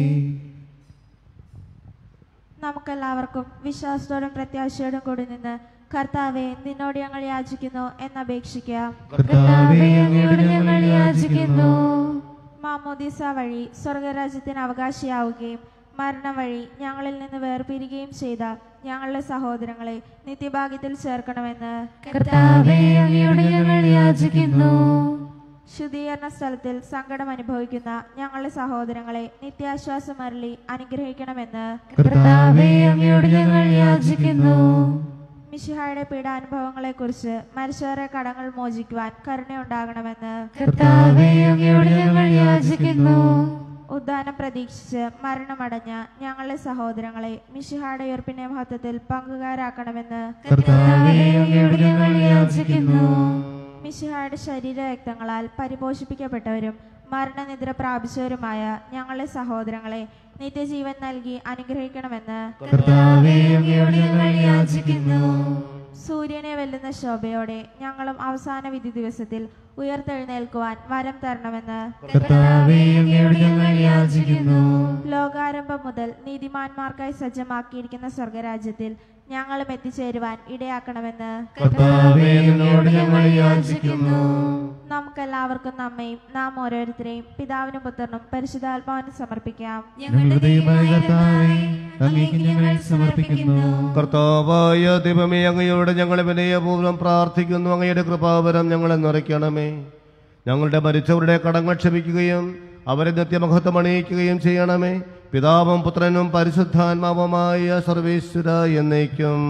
നമുക്കെല്ലാവർക്കും വിശ്വാസത്തോടും പ്രത്യാശയോടും കൂടി നിന്ന് കർത്താവെ നിന്നോട് ഞങ്ങൾ യാചിക്കുന്നു എന്നപേക്ഷിക്കാം കർത്താവേ അങ്ങയോട് ഞങ്ങൾ യാചിക്കുന്നു മാമോദീസ വഴി സ്വർഗരാജ്യത്തിന് അവകാശിയാവുകയും മരണം വഴി ഞങ്ങളിൽ നിന്ന് വേർപിരിയുകയും ചെയ്ത ഞങ്ങളുടെ സഹോദരങ്ങളെ നിത്യഭാഗ്യത്തിൽ ചേർക്കണമെന്ന് കർത്താവേ അങ്ങയോട് ഞങ്ങൾ യാചിക്കുന്നു ശുദ്ധീകരണ സ്ഥലത്തിൽ സങ്കടം അനുഭവിക്കുന്ന ഞങ്ങളുടെ സഹോദരങ്ങളെ നിത്യാശ്വാസം അരളി അനുഗ്രഹിക്കണമെന്ന് കർത്താവേ അങ്ങയോട് ഞങ്ങൾ യാചിക്കുന്നു മിശിഹായുടെ പീഡാനുഭവങ്ങളെക്കുറിച്ച് മരിച്ചവരെ കടങ്ങൾ മോചിക്കുവാൻ കരുണയുണ്ടാകണമെന്ന് കർത്താവേ അങ്ങയോട് ഞങ്ങൾ യാചിക്കുന്നു ഉദ്ധാനം പ്രതീക്ഷിച്ച് മരണമടഞ്ഞ ഞങ്ങളുടെ സഹോദരങ്ങളെ മിശിഹായുടെ ഉയർപ്പിന്റെ മഹത്വത്തിൽ പങ്കുകാരാക്കണമെന്ന് കർത്താവേ അങ്ങയോട് ഞങ്ങൾ യാചിക്കുന്നു മിശിഹായുടെ ശരീരരക്തങ്ങളാൽ പരിപോഷിപ്പിക്കപ്പെട്ടവരും മരണനിദ്ര പ്രാപിച്ചവരുമായ ഞങ്ങളുടെ സഹോദരങ്ങളെ നിത്യജീവൻ നൽകി അനുഗ്രഹിക്കണമെന്ന് കർത്താവേ അങ്ങയോട് ഞങ്ങൾ യാചിക്കുന്നു സൂര്യനെ വെല്ലുന്ന ശോഭയോടെ ഞങ്ങളും അവസാന വിധി ദിവസത്തിൽ ഉയർത്തെഴുന്നേൽക്കുവാൻ വരം തരണമെന്ന് കർത്താവേ അങ്ങയോട് ഞങ്ങൾ യാചിക്കുന്നു ലോകാരംഭം മുതൽ നീതിമാന്മാർക്കായി സജ്ജമാക്കിയിരിക്കുന്ന സ്വർഗരാജ്യത്തിൽ ഞങ്ങളും എത്തിച്ചേരുവാൻ ഇടയാക്കണമെന്ന് കർത്താവേ അങ്ങയോട് ഞങ്ങൾ യാചിക്കുന്നു നമുക്കെല്ലാവർക്കും നമ്മയും നാം ഓരോരുത്തരെയും പിതാവിനും പുത്രനും പരിശുദ്ധാത്മാവിനും സമർപ്പിക്കാം ഞങ്ങളുടെ ദൈവമായ കർത്താവേ അങ്ങേക്ക് ഞങ്ങൾ സമർപ്പിക്കുന്നു കർത്താവായ ദൈവമേ അങ്ങയോട് ഞങ്ങളെ വിനയപൂർവ്വം പ്രാർത്ഥിക്കുന്നു അങ്ങയുടെ കൃപാവരം ഞങ്ങളെ നിറയ്ക്കണമേ ഞങ്ങളുടെ മരിച്ചവരുടെ കടങ്ങൾ ക്ഷമിക്കുകയും അവരെ നിത്യമഹത്വം അണിയിക്കുകയും ചെയ്യണമേ പിതാവും പുത്രനും പരിശുദ്ധാത്മാവുമായ സർവേശ്വര എന്നേക്കും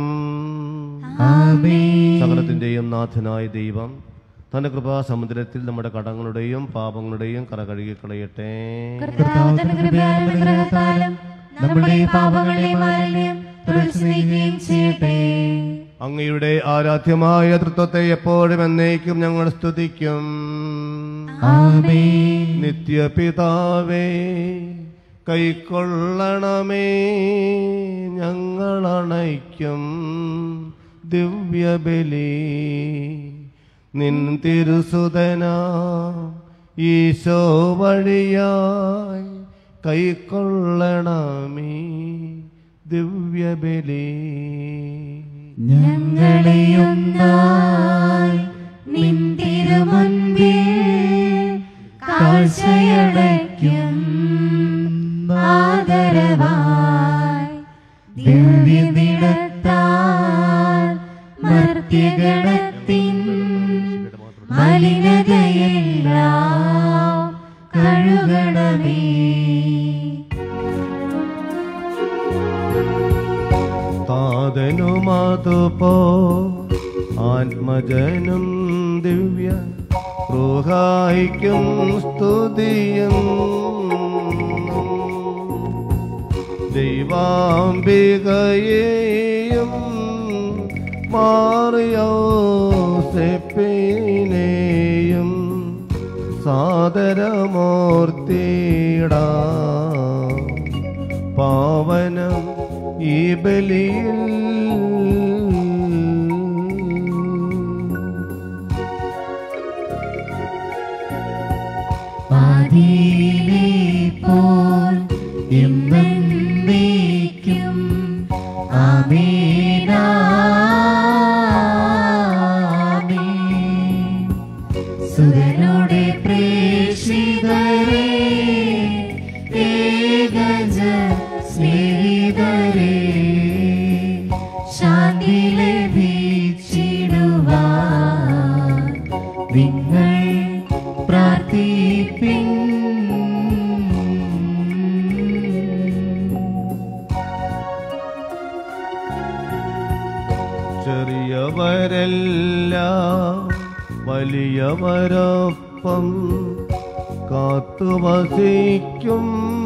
സകലത്തിന്റെയും നാഥനായ ദൈവം തന്റെ കൃപാസമുദ്രത്തിൽ നമ്മുടെ കടങ്ങളുടെയും പാപങ്ങളുടെയും കര കഴുകിക്കളയട്ടെ കർത്താവ് തന്റെ കൃപയാലും അനുഗ്രഹത്താലും നമ്മുടെ പാപങ്ങളെ മാലിന്യം തുടച്ചു നീക്കുകയും ചെയ്യട്ടെ അങ്ങയുടെ ആരാധ്യമായ തൃത്വത്തെ എപ്പോഴും എന്നേക്കും ഞങ്ങൾ സ്തുതിക്കും ആമേൻ നിത്യപിതാവേ കൈക്കൊള്ളണമേ ഞങ്ങളണയ്ക്കും ദിവ്യബലി നിൻ തിരുസുതന ഈശോ വഴിയായി കൈക്കൊള്ളണമേ ദിവ്യബലി ഞങ്ങളെയൊന്നായി നിൻ തിരുമുൻപിൽ കാഴ്ചയടയ്ക്കും ആദരവായി ദിവ്യനിടത്താൽ മർത്യഗണത്തിൻ മലിനതയെല്ലാം കഴുകണമേ താതനുമാതുപോ ആത്മജനും ദിവ്യ റൂഹായിക്കും സ്തുതിയും ദൈവാംബികയെയും മാറിയോസെപ്പിനെയും സാദരമൂർത്തിടാ പാവനം ഈ ബലിയിൽ ആദിയിലെ പോൽ എന്നേക്കും ആമേനാമേൻ. സുതനുടെ പ്രേക്ഷിതരെ ഏകജ സ്നേഹിതരെ ശാന്തി ലഭിച്ചിടുവാൻ നിങ്ങൾ പ്രാർത്ഥിപ്പിൻ ചെറിയവരെല്ലാം വലിയവരൊപ്പം കാത്തുവസിക്കും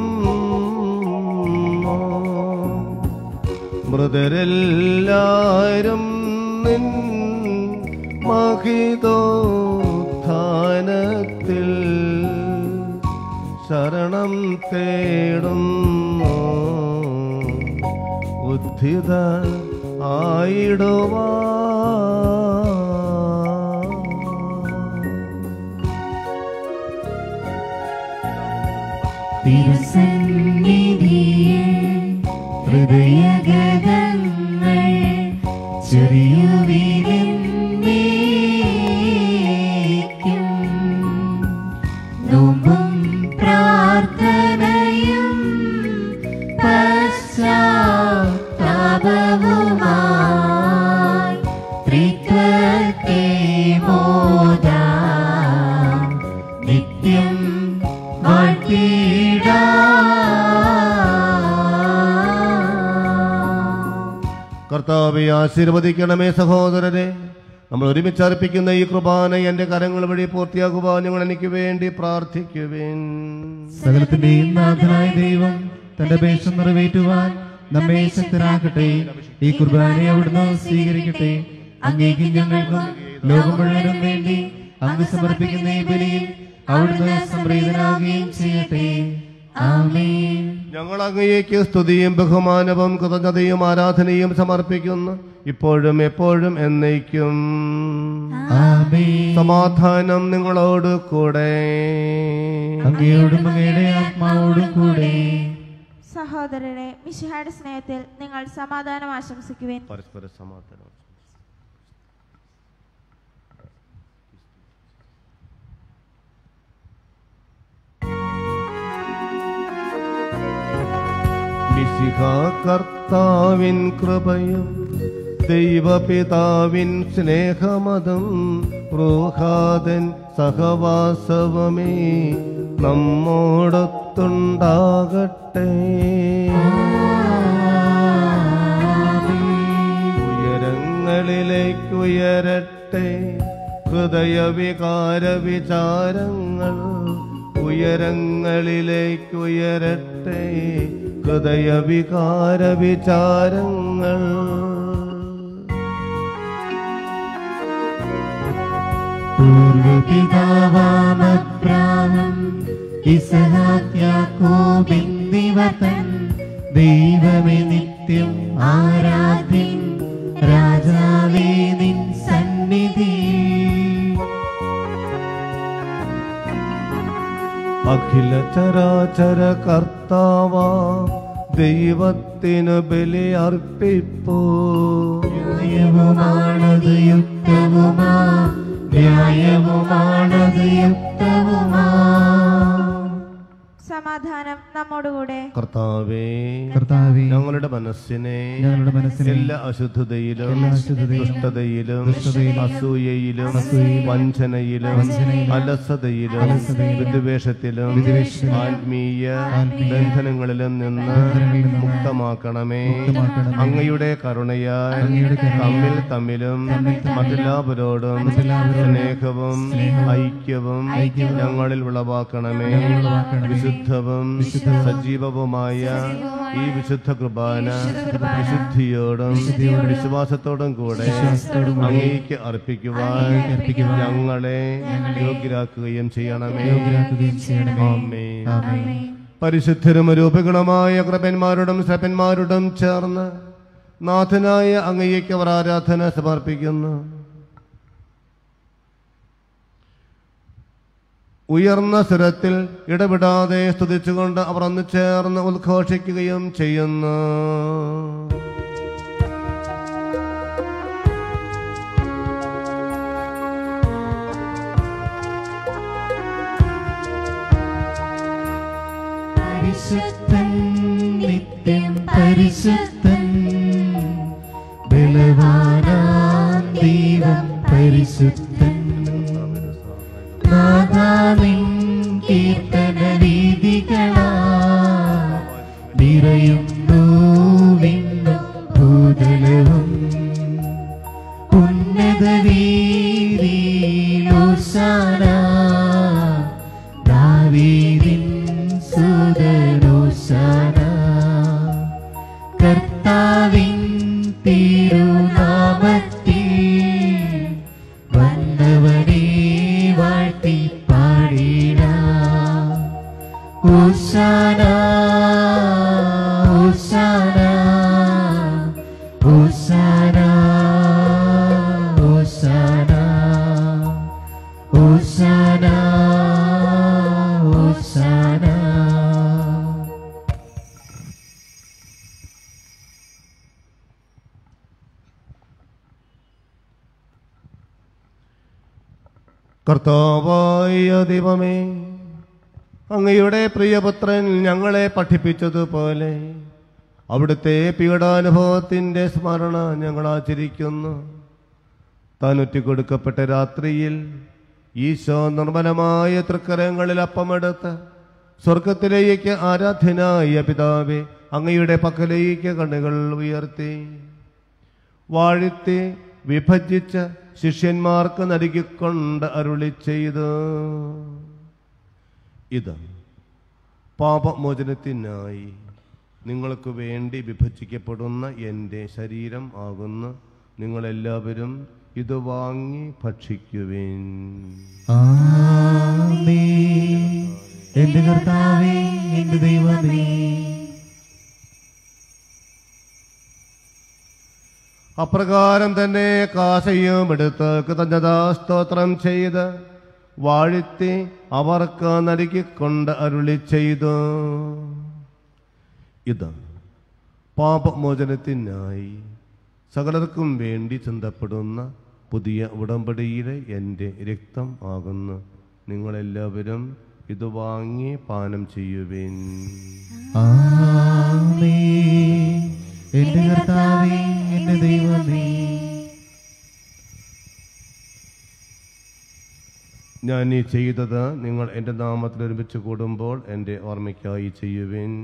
മൃതരെല്ലാരും നിൻ മഹിതോത്ഥാനത്തിൽ ശരണം തേടുന്നു ഉദ്ധിത ആയിടുവാ തിരുസന്നിധിയിൽ ഹൃദയഗതങ്ങൾ ചെറിയുവിരുന്നേക്കും നോമ്പും പ്രാർത്ഥനയും പശ്ചാത്താപവുമായി ത്രിത്വത്തെ മോദാം നിത്യം വാഴ്ത്തിടാം കർത്താവെ ആശീർവദിക്കണമേ സഹോദരരെ നമ്മൾ ഒരുമിച്ച് അർപ്പിക്കുന്ന ഈ കൃപാന എന്റെ കരങ്ങൾ വഴി പൂർത്തിയാക്കുവാൻ നിങ്ങൾ എനിക്ക് വേണ്ടി പ്രാർത്ഥിക്കുവേൻ സകലത്തിന്റെയും നാഥനായ ദൈവം തന്റെ അപേക്ഷ നിറവേറ്റുവാൻ നമ്മെ ശക്തരാക്കട്ടെ ഈ കുർബാനയെ അവിടുന്ന് സ്വീകരിക്കട്ടെ അങ്ങേക്കും ഞങ്ങൾക്കും ലോകം മുഴുവനും വേണ്ടി അങ്ങ് സമർപ്പിക്കുന്ന ഈ ബലിയിൽ അവിടുന്ന് സംപ്രീതനാകുകയും ചെയ്യട്ടെ ആമേൻ ഞങ്ങൾ അങ്ങേക്ക് സ്തുതിയും ബഹുമാനവും കൃതജ്ഞതയും ആരാധനയും സമർപ്പിക്കുന്നു ഇപ്പോഴും എപ്പോഴും എന്നേക്കും ആമേൻ സമാധാനം നിങ്ങളോട് കൂടെ അങ്ങയോടും അങ്ങയുടെ ആത്മാവോടും കൂടെ സഹോദരരെ മിശിഹായുടെ സ്നേഹത്തിൽ നിങ്ങൾ സമാധാനം ആശംസിക്കുവേൻ പരസ്പര സമാധാനം മിശിഹ കർത്താവിൻ കൃപയും ദൈവപിതാവിൻ സ്നേഹമതം റൂഹാദൻ സഹവാസവമേ നമ്മോടൊത്തുണ്ടാകട്ടെ ഉയരങ്ങളിലേക്ക് ഉയരട്ടെ ഹൃദയവികാര വിചാരങ്ങൾ ഉയരങ്ങളിലേക്ക് ഉയരട്ടെ ഹൃദയവികാര വിചാരങ്ങൾ പൂർവപിതാവാമബ്രാഹം ഇസഹാക്യാക്കോബിന്നിവർ തൻ ദൈവമേ നിത്യം ആരാധ്യൻ രാജാവേ നിൻ സന്നിധി അഖില ചരാചര കർത്താവ ദൈവത്തിന് ബലിയർപ്പിപ്പോ ന്യായവുമാണത് യുക്തവുമാ ന്യായവുമാണത് യുക്തവുമാ സമാധാനം നമ്മോടുകൂടെ കർത്താവേ കർത്താവേ ഞങ്ങളുടെ മനസ്സിനെ ഞങ്ങളുടെ മനസ്സിനെ എല്ലാ അശുദ്ധതയിലും എല്ലാ അശുദ്ധതയിലും, ദുഷ്ടതയിലും ദുഷ്ടതയിലും, അസൂയയിലും അസൂയയിലും, വഞ്ചനയിലും വഞ്ചനയിലും, അലസതയിലും അലസതയിലും, വിദ്വേഷത്തിലും വിദ്വേഷത്തിലും, ആത്മീയ ആത്മീയ ബന്ധനങ്ങളിലും നിന്ന് ബന്ധനങ്ങളിൽ നിന്ന് മുക്തമാക്കണമേ മുക്തമാക്കണമേ. അങ്ങയുടെ കരുണയാൽ അങ്ങയുടെ കരുണയാൽ തമ്മിൽ തമ്മിലും മറ്റെല്ലാവരോടും മറ്റെല്ലാവരോടും സ്നേഹവും ഐക്യവും ഞങ്ങളിൽ ഉളവാക്കണമേ ഉളവാക്കണമേ. വിശുദ്ധവും സജീവവുമായ ഈ വിശുദ്ധ കുർബാന വിശുദ്ധിയോടും വിശ്വാസത്തോടും കൂടെ വിശ്വാസത്തോടും കൂടെ അങ്ങേക്ക് അർപ്പിക്കുവാൻ അങ്ങേക്ക് അർപ്പിക്കുവാൻ ഞങ്ങളെ യോഗ്യരാക്കുകയും ചെയ്യണമേ യോഗ്യരാക്കുകയും ചെയ്യണമേ ആമേൻ. ആമേൻ പരിശുദ്ധരും രൂപഗുണമായ കൃപന്മാരോടും സഭന്മാരോടും ചേർന്ന് നാഥനായ അങ്ങയ്ക്ക് അവർ ആരാധന സമർപ്പിക്കുന്നു ഉയർന്ന സ്വരത്തിൽ ഇടപെടാതെ സ്തുതിച്ചുകൊണ്ട് അവർ ഒന്ന് ചേർന്ന് ഉദ്ഘോഷിക്കുകയും ചെയ്യുന്നു പരിശുദ്ധൻ നിത്യം പരിശുദ്ധൻ ബലവാനാം ദൈവം പരിശുദ്ധൻ നാദാനിൻ കീർത്തന രീതികളാ നിറയുന്നു വിണ്ണും ഭൂതലവും ഉന്നത വീരീലോസാന ദാവീദിൻ സുതരോസാന കർത്താവിൻ തിരുനാമത്തിൽ വന്നവനെ വാഴ്ത്തി പാടിട ഓശാന ഓശാന ഓശാന ഓശാന ഓശാന ഓശാന കർത്താവായ ദൈവമേ അങ്ങയുടെ പ്രിയപുത്രൻ ഞങ്ങളെ പഠിപ്പിച്ചതുപോലെ അവിടുത്തെ പീഡാനുഭവത്തിന്റെ സ്മരണ ഞങ്ങൾ ആചരിക്കുന്നു താൻ ഒറ്റിക്കൊടുക്കപ്പെട്ട രാത്രിയിൽ ഈശോ നിർമ്മലമായ തൃക്കരങ്ങളിൽ അപ്പമെടുത്ത് സ്വർഗത്തിലേക്ക് ആരാധ്യനായ പിതാവെ അങ്ങയുടെ പക്കലേക്ക് കണ്ണുകൾ ഉയർത്തി വാഴ്ത്തി വിഭജിച്ച് ശിഷ്യന്മാർക്ക് നൽകിക്കൊണ്ട് അരുളി ചെയ്തു ഇത് പാപമോചനത്തിനായി നിങ്ങൾക്ക് വേണ്ടി വിഭജിക്കപ്പെടുന്ന എൻ്റെ ശരീരം ആകുന്ന നിങ്ങളെല്ലാവരും ഇത് വാങ്ങി ഭക്ഷിക്കുവേൻ ആമേൻ. എന്റെ കർത്താവേ എന്റെ ദൈവമേ അപ്രകാരം തന്നെ കാശയും എടുത്ത് കൃതജ്ഞതാ സ്തോത്രം ചെയ്ത് വാഴ്ത്തി അവർക്ക് നൽകിക്കൊണ്ട് അരുളി ചെയ്തു ഇത് പാപമോചനത്തിനായി സകലർക്കും വേണ്ടി ചിന്തപ്പെടുന്ന പുതിയ ഉടമ്പടിയിലെ എൻ്റെ രക്തം ആകുന്നു നിങ്ങളെല്ലാവരും ഇത് വാങ്ങി പാനം ചെയ്യുവേൻ ആമേൻ. എന്റെ കർത്താവേ എന്റെ ദൈവമേ ഞാൻ ഈ ചെയ്തത് നിങ്ങൾ എൻ്റെ നാമത്തിൽ ഒരുമിച്ച് കൂടുമ്പോൾ എൻ്റെ ഓർമ്മയ്ക്കായി ചെയ്യുവേൻ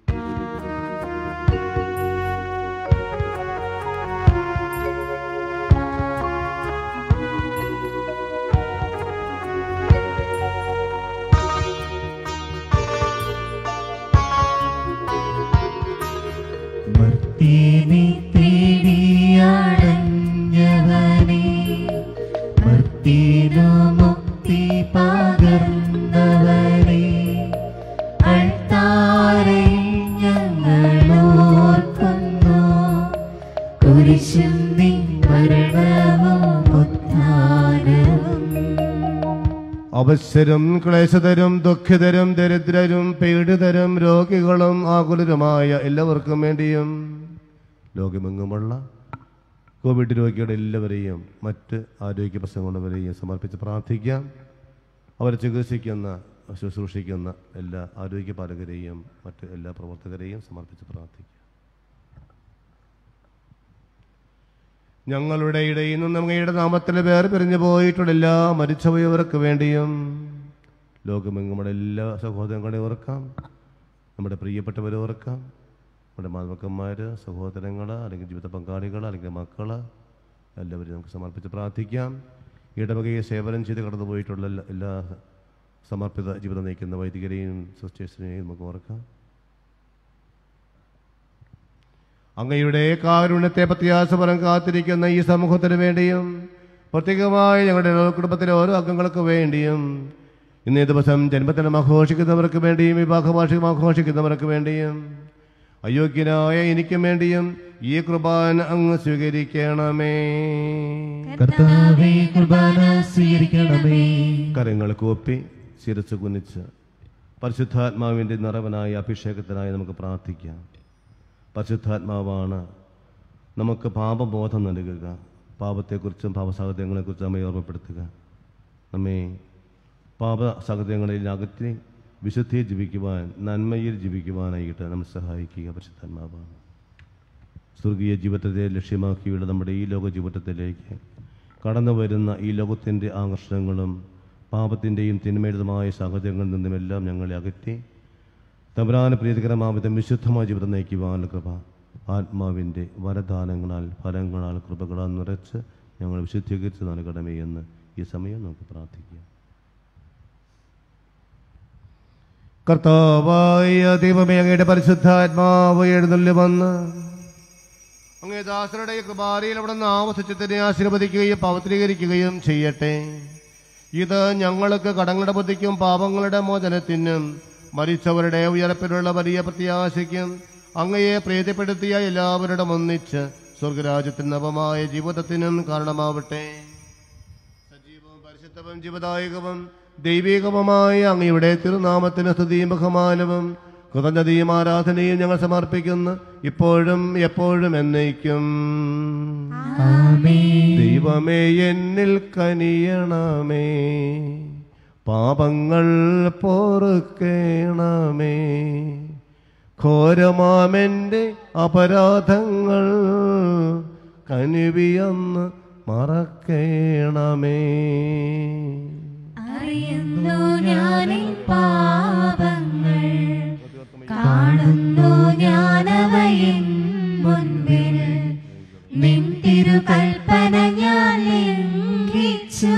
മർത്തിനെ തേടിയടഞ്ഞവനെ മർത്തിനു മുക്തി പകർന്നവനെ അൾത്താരെ ഞങ്ങൾ ഓർക്കുന്നു കുരിശും നിൻ മരണവും ഉത്ഥാനവും അവ അവശരും ക്ലേശതരും ദുഃഖിതരും ദരിദ്രരും പീഡിതരും രോഗികളും ആകുലരുമായ എല്ലാവർക്കും വേണ്ടിയും ലോകമെങ്ങുമുള്ള കോവിഡ് രോഗിയുടെ എല്ലാവരെയും മറ്റ് ആരോഗ്യ പ്രശ്നങ്ങളുള്ളവരെയും സമർപ്പിച്ച് പ്രാർത്ഥിക്കാം അവരെ ചികിത്സിക്കുന്ന ശുശ്രൂഷിക്കുന്ന എല്ലാ ആരോഗ്യപാലകരെയും മറ്റ് എല്ലാ പ്രവർത്തകരെയും സമർപ്പിച്ച് പ്രാർത്ഥിക്കാം ഞങ്ങളുടെ ഇടയിൽ നിന്നും അങ്ങയുടെ നാമത്തിൽ വേറെ പിരിഞ്ഞു പോയിട്ടുള്ള എല്ലാ മരിച്ചുപോയവർക്ക് വേണ്ടിയും ലോകമെങ്ങുമുള്ള എല്ലാ സഹോദരങ്ങളെ ഓർക്കാം നമ്മുടെ പ്രിയപ്പെട്ടവരെ ഓർക്കാം നമ്മുടെ മാതാക്കന്മാർ സഹോദരങ്ങൾ അല്ലെങ്കിൽ ജീവിത പങ്കാളികൾ അല്ലെങ്കിൽ മക്കൾ എല്ലാവരും നമുക്ക് സമർപ്പിച്ച് പ്രാർത്ഥിക്കാം ഇടവകയെ സേവനം ചെയ്ത് കടന്നു പോയിട്ടുള്ള എല്ലാ- എല്ലാ സമർപ്പിത ജീവിതം നയിക്കുന്ന വൈദികരെയും സിസ്റ്റേഴ്സിനെയും നമുക്ക് ഓർക്കാം അങ്ങയുടെ കാരുണ്യത്തെ പ്രത്യാശപരം കാത്തിരിക്കുന്ന ഈ സമൂഹത്തിന് വേണ്ടിയും പ്രത്യേകമായി ഞങ്ങളുടെ കുടുംബത്തിലെ ഓരോ അംഗങ്ങൾക്ക് വേണ്ടിയും ഇന്നേ ദിവസം ജന്മദിനം ആഘോഷിക്കുന്നവർക്ക് വേണ്ടിയും വിവാഹവാർഷികം ആഘോഷിക്കുന്നവർക്ക് വേണ്ടിയും അയോഗ്യനായ എനിക്കും വേണ്ടിയും ഈ കുർബാന അങ്ങ് സ്വീകരിക്കണമേ കർത്താവേ കുർബാന സ്വീകരിക്കണമേ കരങ്ങൾ കൂപ്പി ശിരസ് കുനിച്ച് പരിശുദ്ധാത്മാവിൻ്റെ നിറവനായ അഭിഷേകത്തിനായി നമുക്ക് പ്രാർത്ഥിക്കാം പരിശുദ്ധാത്മാവാണ് നമുക്ക് പാപബോധം നൽകുക പാപത്തെക്കുറിച്ചും പാപസാഹചര്യങ്ങളെക്കുറിച്ചും നമ്മെ ഓർമ്മപ്പെടുത്തുക നമ്മെ പാപസാഹചര്യങ്ങളിൽ അകറ്റി വിശുദ്ധിയിൽ ജീവിക്കുവാൻ നന്മയിൽ ജീവിക്കുവാനായിട്ട് നമ്മൾ സഹായിക്കുക പരിശുദ്ധാത്മാവാണ് സ്വർഗീയ ജീവിതത്തെ ലക്ഷ്യമാക്കിയുള്ള നമ്മുടെ ഈ ലോക ജീവിതത്തിലേക്ക് കടന്നു വരുന്ന ഈ ലോകത്തിൻ്റെ ആകർഷണങ്ങളും പാപത്തിൻ്റെയും തിന്മയുടേതുമായ സാഹചര്യങ്ങളിൽ നിന്നുമെല്ലാം ഞങ്ങളെ അകറ്റി തമ്പുരാന പ്രീതികരമാവിധം വിശുദ്ധമായ ജീവിതം നയിക്കുവാനുള്ള കൃപ ആത്മാവിൻ്റെ വരദാനങ്ങളാൽ ഫലങ്ങളാൽ കൃപകളാൽ നിറച്ച് ഞങ്ങൾ വിശുദ്ധീകരിച്ച് നൽകണമേ എന്ന് ഈ സമയം നമുക്ക് പ്രാർത്ഥിക്കാം കർത്താവായ ദൈവമേ അങ്ങയുടെ പരിശുദ്ധാത്മാവ് എഴുന്നള്ളി വന്ന് അങ്ങേ ദാസരുടെ കൃപാരിയിൽ അവിടെ നിന്ന് ആവസിച്ച് തന്നെ ആശീർവദിക്കുകയും പവിത്രീകരിക്കുകയും ചെയ്യട്ടെ ഇത് ഞങ്ങൾക്ക് കടങ്ങളുടെ ബുദ്ധിക്കും പാപങ്ങളുടെ മോചനത്തിനും മരിച്ചവരുടെ ഉയർപ്പിലുള്ള വലിയ പ്രത്യാശയ്ക്കും അങ്ങയെ പ്രീതിപ്പെടുത്തിയ എല്ലാവരുടെ ഒന്നിച്ച് സ്വർഗരാജ്യത്തിന് നവമായ ജീവിതത്തിനും കാരണമാവട്ടെ സജീവവും പരിശുദ്ധവും ജീവദായകവും ദൈവികവുമായ അങ്ങയുടെ തിരുനാമത്തിന് സ്തുതിയും ബഹുമാനവും കൃതജ്ഞതയും ആരാധനയും ഞങ്ങൾ സമർപ്പിക്കുന്നു ഇപ്പോഴും എപ്പോഴും എന്നേക്കും ദൈവമേ എന്നിൽ കനിയണമേ പാപങ്ങൾ പൊറുക്കേണമേ ഘോരമാമെൻ്റെ അപരാധങ്ങൾ കനിവിയെന്ന് മറക്കേണമേ അറിയുന്നു ഞാനിൻ പാപങ്ങൾ കാണുന്നു ഞാനവയിൻ മുൻപിൽ നിൻ തിരുകൽപ്പന ഞാൻ ലംഘിച്ചു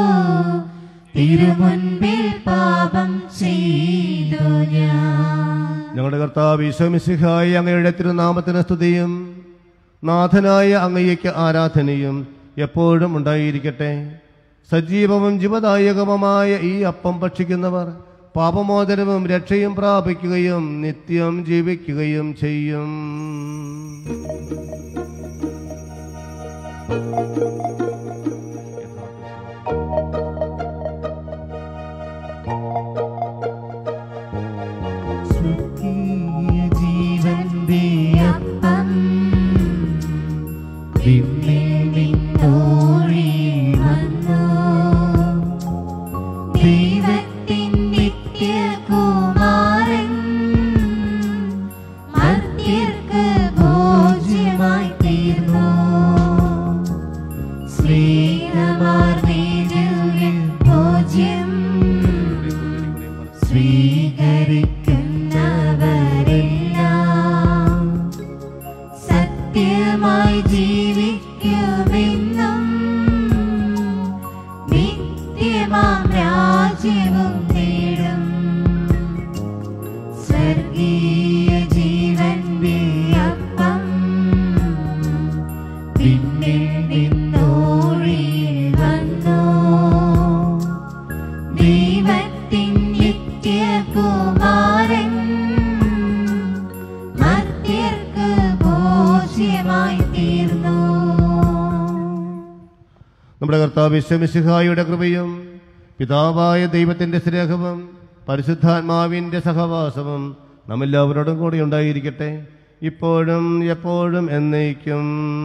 തിരുമുൻപിൽ പാപം ചെയ്തു ഞാൻ ഞങ്ങളുടെ കർത്താവ് ഈശോമിസിഹായി അങ്ങയുടെ തിരുനാമത്തിന് സ്തുതിയും നാഥനായ അങ്ങയ്ക്ക് ആരാധനയും എപ്പോഴും ഉണ്ടായിരിക്കട്ടെ സജീവവും ജീവദായകവുമായ ഈ അപ്പം ഭക്ഷിക്കുന്നവർ പാപമോചനവും രക്ഷയും പ്രാപിക്കുകയും നിത്യം ജീവിക്കുകയും ചെയ്യും സ്വർഗീയ ജീവന്റെ അപ്പം വിണ്ണിൽ നിന്നോഴി വന്നു ദൈവത്തിൻ നിത്യകുമാരൻ മർത്യർക്ക് ഭോജ്യമായി തീർന്നു സ്നേഹമാർന്നീതിൽ ഭോജ്യം സ്വീകരിക്കുന്നവരെല്ലാം സത്യമായി ജീവിക്കുമെന്നും നിത്യമാം രാജ്യവും നേടും സ്വർഗീയ ജീവന്റെ അപ്പം പിന്നിൽ നിന്നോഴി വന്നു ദൈവത്തിൻ നിത്യകുമാരൻ മർത്യർക്ക് ഭോജ്യമായി തീർന്നു നമ്മുടെ കർത്താവ് വിശ്വമിശിഹായുടെ കൃപയും പിതാവായ ദൈവത്തിന്റെ സ്നേഹവും പരിശുദ്ധാത്മാവിന്റെ സഹവാസവും നമ്മെല്ലാവരോടും കൂടി ഉണ്ടായിരിക്കട്ടെ ഇപ്പോഴും എപ്പോഴും എന്നേക്കും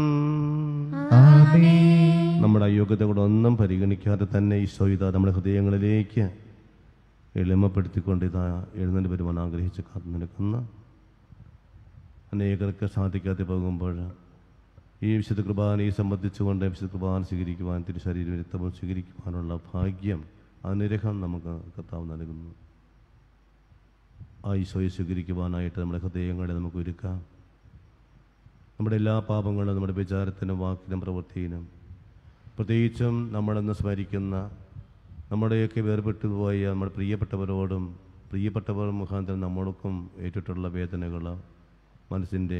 ആമേൻ നമ്മുടെ അയോഗ്യതകളൊന്നും പരിഗണിക്കാതെ തന്നെ ഈശോ ഇതാ നമ്മുടെ ഹൃദയങ്ങളിലേക്ക് എളിമപ്പെടുത്തിക്കൊണ്ട് ഇതാ എഴുന്നേറ്റ് വരുവാൻ ആഗ്രഹിച്ച് കാത്തു നിൽക്കുന്ന അനേകർക്ക് സാധിക്കാതെ പോകുമ്പോൾ ഈ വിശുദ്ധ കുർബാനയെ സംബന്ധിച്ചുകൊണ്ട് വിശുദ്ധ കുർബാന സ്വീകരിക്കുവാൻ തിരുശരീര രക്തവും സ്വീകരിക്കുവാനുള്ള ഭാഗ്യം അനുഗ്രഹം നമുക്ക് കർത്താവ് നൽകുന്നു ആ ഈശോയെ സ്വീകരിക്കുവാനായിട്ട് നമ്മുടെ ഹൃദയങ്ങളെ നമുക്ക് ഒരുക്കാം നമ്മുടെ എല്ലാ പാപങ്ങളും നമ്മുടെ വിചാരത്തിനും വാക്കിനും പ്രവൃത്തിയിലും പ്രത്യേകിച്ചും നമ്മളെന്ന് സ്മരിക്കുന്ന നമ്മുടെയൊക്കെ വേർപെട്ടു പോയ നമ്മുടെ പ്രിയപ്പെട്ടവരോടും പ്രിയപ്പെട്ടവർ മുഖാന്തരം നമ്മൾക്കും ഏറ്റിട്ടുള്ള വേദനകൾ മനസ്സിൻ്റെ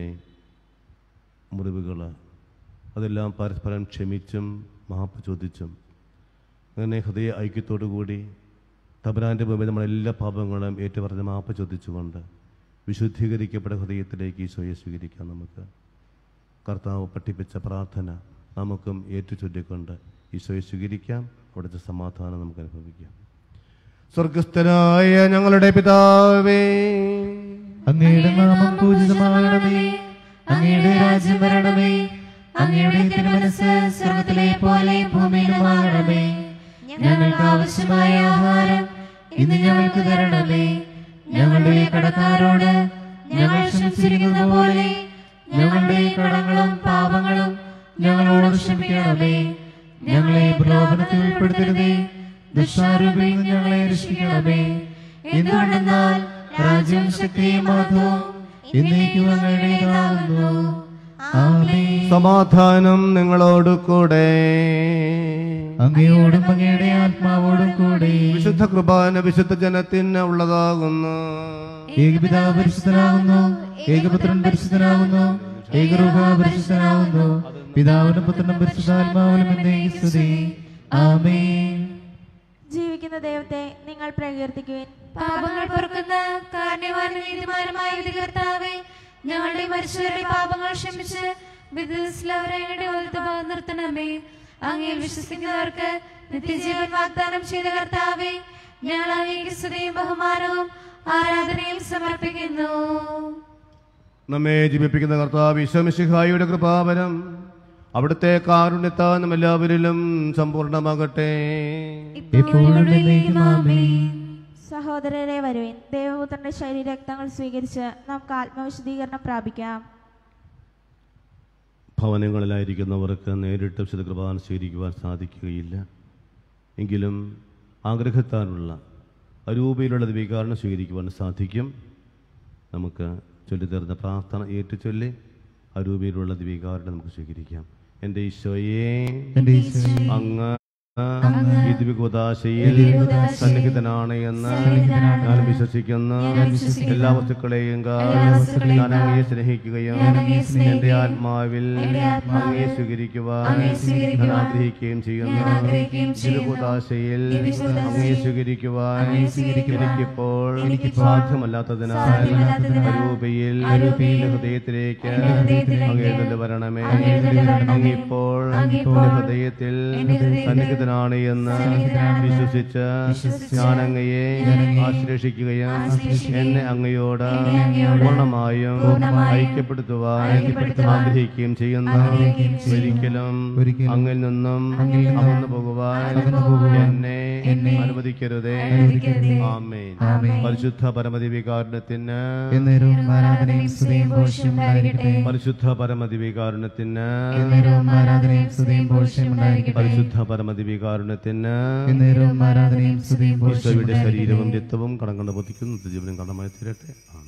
മുറിവുകൾ അതെല്ലാം പരസ്പരം ക്ഷമിച്ചും മാപ്പ് ചോദിച്ചും അങ്ങനെ ഹൃദയ ഐക്യത്തോടു കൂടി തബരാൻ്റെ മുമ്പിൽ നമ്മളെല്ലാ പാപങ്ങളും ഏറ്റുപറഞ്ഞ് മാപ്പ് ചോദിച്ചുകൊണ്ട് വിശുദ്ധീകരിക്കപ്പെട്ട ഹൃദയത്തിലേക്ക് ഈശോയെ സ്വീകരിക്കാം നമുക്ക് കർത്താവ് പഠിപ്പിച്ച പ്രാർത്ഥന നമുക്കും ഏറ്റു ചൊല്ലിക്കൊണ്ട് ഈശോയെ സ്വീകരിക്കാം അവിടുത്തെ സമാധാനം നമുക്ക് അനുഭവിക്കാം സ്വർഗസ്ഥനായ ഞങ്ങളുടെ പിതാവേ അങ്ങയുടെ നാമം പൂജിതമാകണമേ അങ്ങയുടെ രാജ്യം വരണമേ അങ്ങയുടെ തിരുമനസ് സ്വർഗത്തിലെ പോലെ ഭൂമിയിലുമാകണമേ ഞങ്ങൾക്ക് ആവശ്യമായ ആഹാരം ഇന്ന് ഞങ്ങൾക്ക് തരണമേ ഞങ്ങളുടെ കടക്കാരോട് ഞങ്ങൾ ക്ഷമിച്ചിരിക്കുന്നത് പോലെ ഞങ്ങളുടെ കടങ്ങളും പാപങ്ങളും ഞങ്ങളോട് ക്ഷമിക്കണമേ ഞങ്ങളെ പ്രലോഭനത്തിൽ ഉൾപ്പെടുത്തരുതേ ദുഷ്ടാരൂപിൽ നിന്ന് ഞങ്ങളെ രക്ഷിക്കണമേ എന്തുകൊണ്ടെന്നാൽ രാജ്യം ശക്തിയും മഹത്വവും എന്നേക്കും അങ്ങയുടേതാകുന്നു ആമേൻ സമാധാനം നിങ്ങളോട് കൂടെ അങ്ങയോടും അങ്ങയുടെ ആത്മാവോടും കൂടെ വിശുദ്ധ കൃപാന വിശുദ്ധ ജനത്തിന് ഉള്ളതാകുന്നു ഏകപിതാവ് പരിശുദ്ധനാകുന്നു ഏകപുത്രൻ പരിശുദ്ധനാകുന്നു ഏകരൂപ പരിശുദ്ധനാകുന്നു പിതാവിനും പുത്രനും പരിശുദ്ധാത്മാവിനും എന്നേക്ക് സ്തുതി ആമേൻ ജീവിക്കുന്ന ദൈവത്തെ നിങ്ങൾ പ്രകീർത്തിക്കുവിൻ പാപങ്ങൾ പൊറുക്കുന്ന കാരണവാനും നീതിമാനുമായ വിധികർത്താവേ ഞങ്ങളുടെ മരിച്ചവരുടെ പാപങ്ങൾ ക്ഷമിച്ച് വിധിസ്ലവരങ്ങളുടെ ഒഴുത്ത് നിർത്തണമേ അങ്ങയിൽ വിശ്വസിക്കുന്നവർക്ക് നിത്യജീവൻ വാഗ്ദാനം ചെയ്ത കർത്താവേ ഞങ്ങൾ അങ്ങേക്ക് സ്തുതിയും ബഹുമാനവും ആരാധനയും സമർപ്പിക്കുന്നു നമ്മെ ജീവിപ്പിക്കുന്ന കർത്താവ് ഈശോമിശിഹായുടെ കൃപാവരം അവിടുത്തെ കാരുണ്യത്താൽ നാം എല്ലാവരിലും സമ്പൂർണ്ണമാകട്ടെ എപ്പോഴും എന്നേക്കും ആമേൻ സഹോദരരെ വരുവിൻ ദേവപുത്രന്റെ ശരീരരക്തങ്ങൾ സ്വീകരിച്ച് നമുക്ക് ആത്മവിശദീകരണം പ്രാപിക്കാം ഭവനങ്ങളിലായിരിക്കുന്നവർക്ക് നേരിട്ട് വിശുദ്ധ കൃപാന സ്വീകരിക്കുവാൻ സാധിക്കുകയില്ല എങ്കിലും ആഗ്രഹത്താലുള്ള അരൂപയിലുള്ള ദിവ്യകാരണം സ്വീകരിക്കുവാൻ സാധിക്കും നമുക്ക് ചൊല്ലിത്തീർന്ന പ്രാർത്ഥന ഏറ്റുചൊല്ലി അരൂപയിലുള്ള ദിവ്യകാരണം നമുക്ക് സ്വീകരിക്കാം എൻ്റെ ഈശോയെ എന്റെ ഈശോയെ അങ്ങ് ഈ ദിവ്യകുദാശയിൽ സന്നിഹിതനാണ് എന്ന് ഞാൻ വിശ്വസിക്കുന്നു എല്ലാ വസ്തുക്കളെയും ഞാൻ അങ്ങയെ സ്നേഹിക്കുകയും എന്റെ ആത്മാവിൽ അങ്ങയെ സ്വീകരിക്കുവാൻ ഞാൻ ആഗ്രഹിക്കുകയും ചെയ്യുന്നു ദിവ്യകുദാശയിൽ അങ്ങയെ സ്വീകരിക്കുവാൻ എനിക്കിപ്പോൾ സാധ്യമല്ലാത്തതിനാൽ രൂപയിൽ എന്റെ ഹൃദയത്തിലേക്ക് അങ്ങ് എഴുന്നള്ളി വരണമേ അങ്ങിപ്പോൾ എന്റെ ഹൃദയത്തിൽ സന്നിഹിതനാണ് എന്ന് വിശ്വസിച്ച് ഞാൻ അങ്ങയെ ആശ്ലേഷിക്കുകയും എന്നെ അങ്ങയോട് പൂർണ്ണമായും ഐക്യപ്പെടുത്തുവാൻ ആഗ്രഹിക്കുകയും ചെയ്യുന്നു ഒരിക്കലും ഒരിക്കലും അങ്ങിൽ നിന്നും അകന്നു പോകുവാൻ എന്നെ അനുവദിക്കരുതേ ആമേൻ പരിശുദ്ധ പരമദിവികാരുണ്യത്തിന് എന്നേരവും ആരാധനയും സ്തുതിയും പോഷ്യം ഉണ്ടായിരിക്കട്ടെ പരിശുദ്ധ പരമദിവികാരുണ്യത്തിന് എന്നേരവും ആരാധനയും സ്തുതിയും പോഷ്യം ഉണ്ടായിരിക്കട്ടെ പരിശുദ്ധ പരമദിവികാരുണ്യത്തിന് എന്നേരവും ആരാധനയും സ്തുതിയും പോഷ്യം ഈശോയുടെ ശരീരവും രക്തവും കടം കണ്ട് പൊതിക്കുന്നു ജീവനും കടമായി തീരട്ടെ ആമേൻ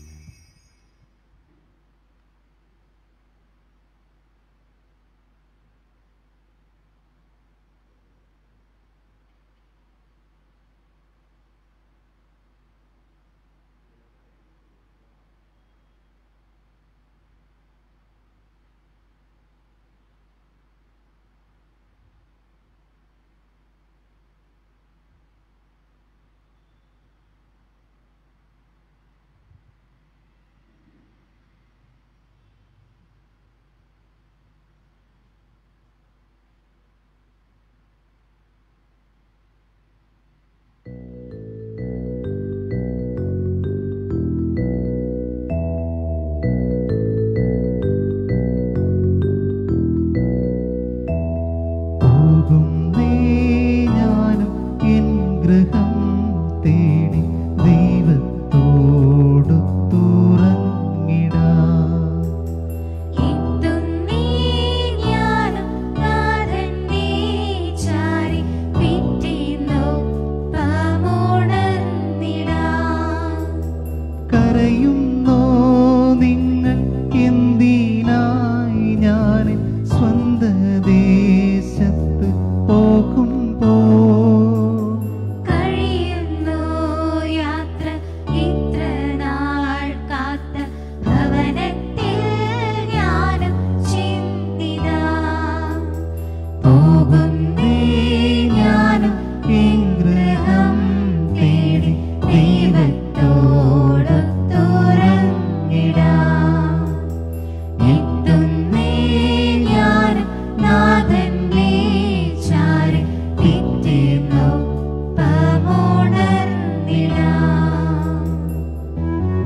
കരയുന്നോ നിങ്ങൾ എന്തിനായി ഞാൻ സ്വന്ത ദേശത്ത് പോകുമ്പോ കഴിയുന്നു യാത്ര ഇത്ര നാൾ കാത്ത ഭവനത്തിൽ ഞാനും ചിന്തിതാ പോകുന്നേ ഞാനും എൻ ഗൃഹം തേടി ദൈവത്തോടൊത്തുറങ്ങിടാം എത്തുന്നേ ഞാനും നാഥന്റെ ചാരി പിറ്റേന്നൊപ്പമുണർന്നിടാം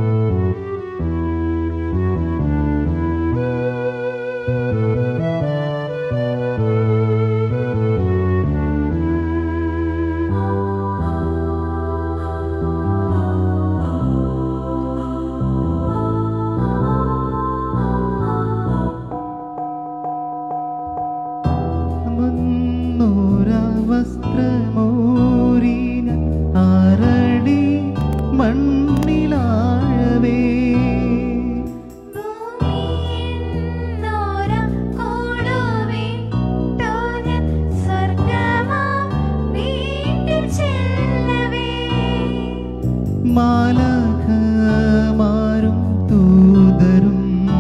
വസ്ത്രമോരീന ആരടി മണ്ണിലാഴവേ ഭൂമിയെന്നോരം കൂടുവിട്ടു ഞാൻ സ്വർഗ്ഗമാം വീട്ടിൽ ചെല്ലവേ. മാലാഖമാരും ദൂതരും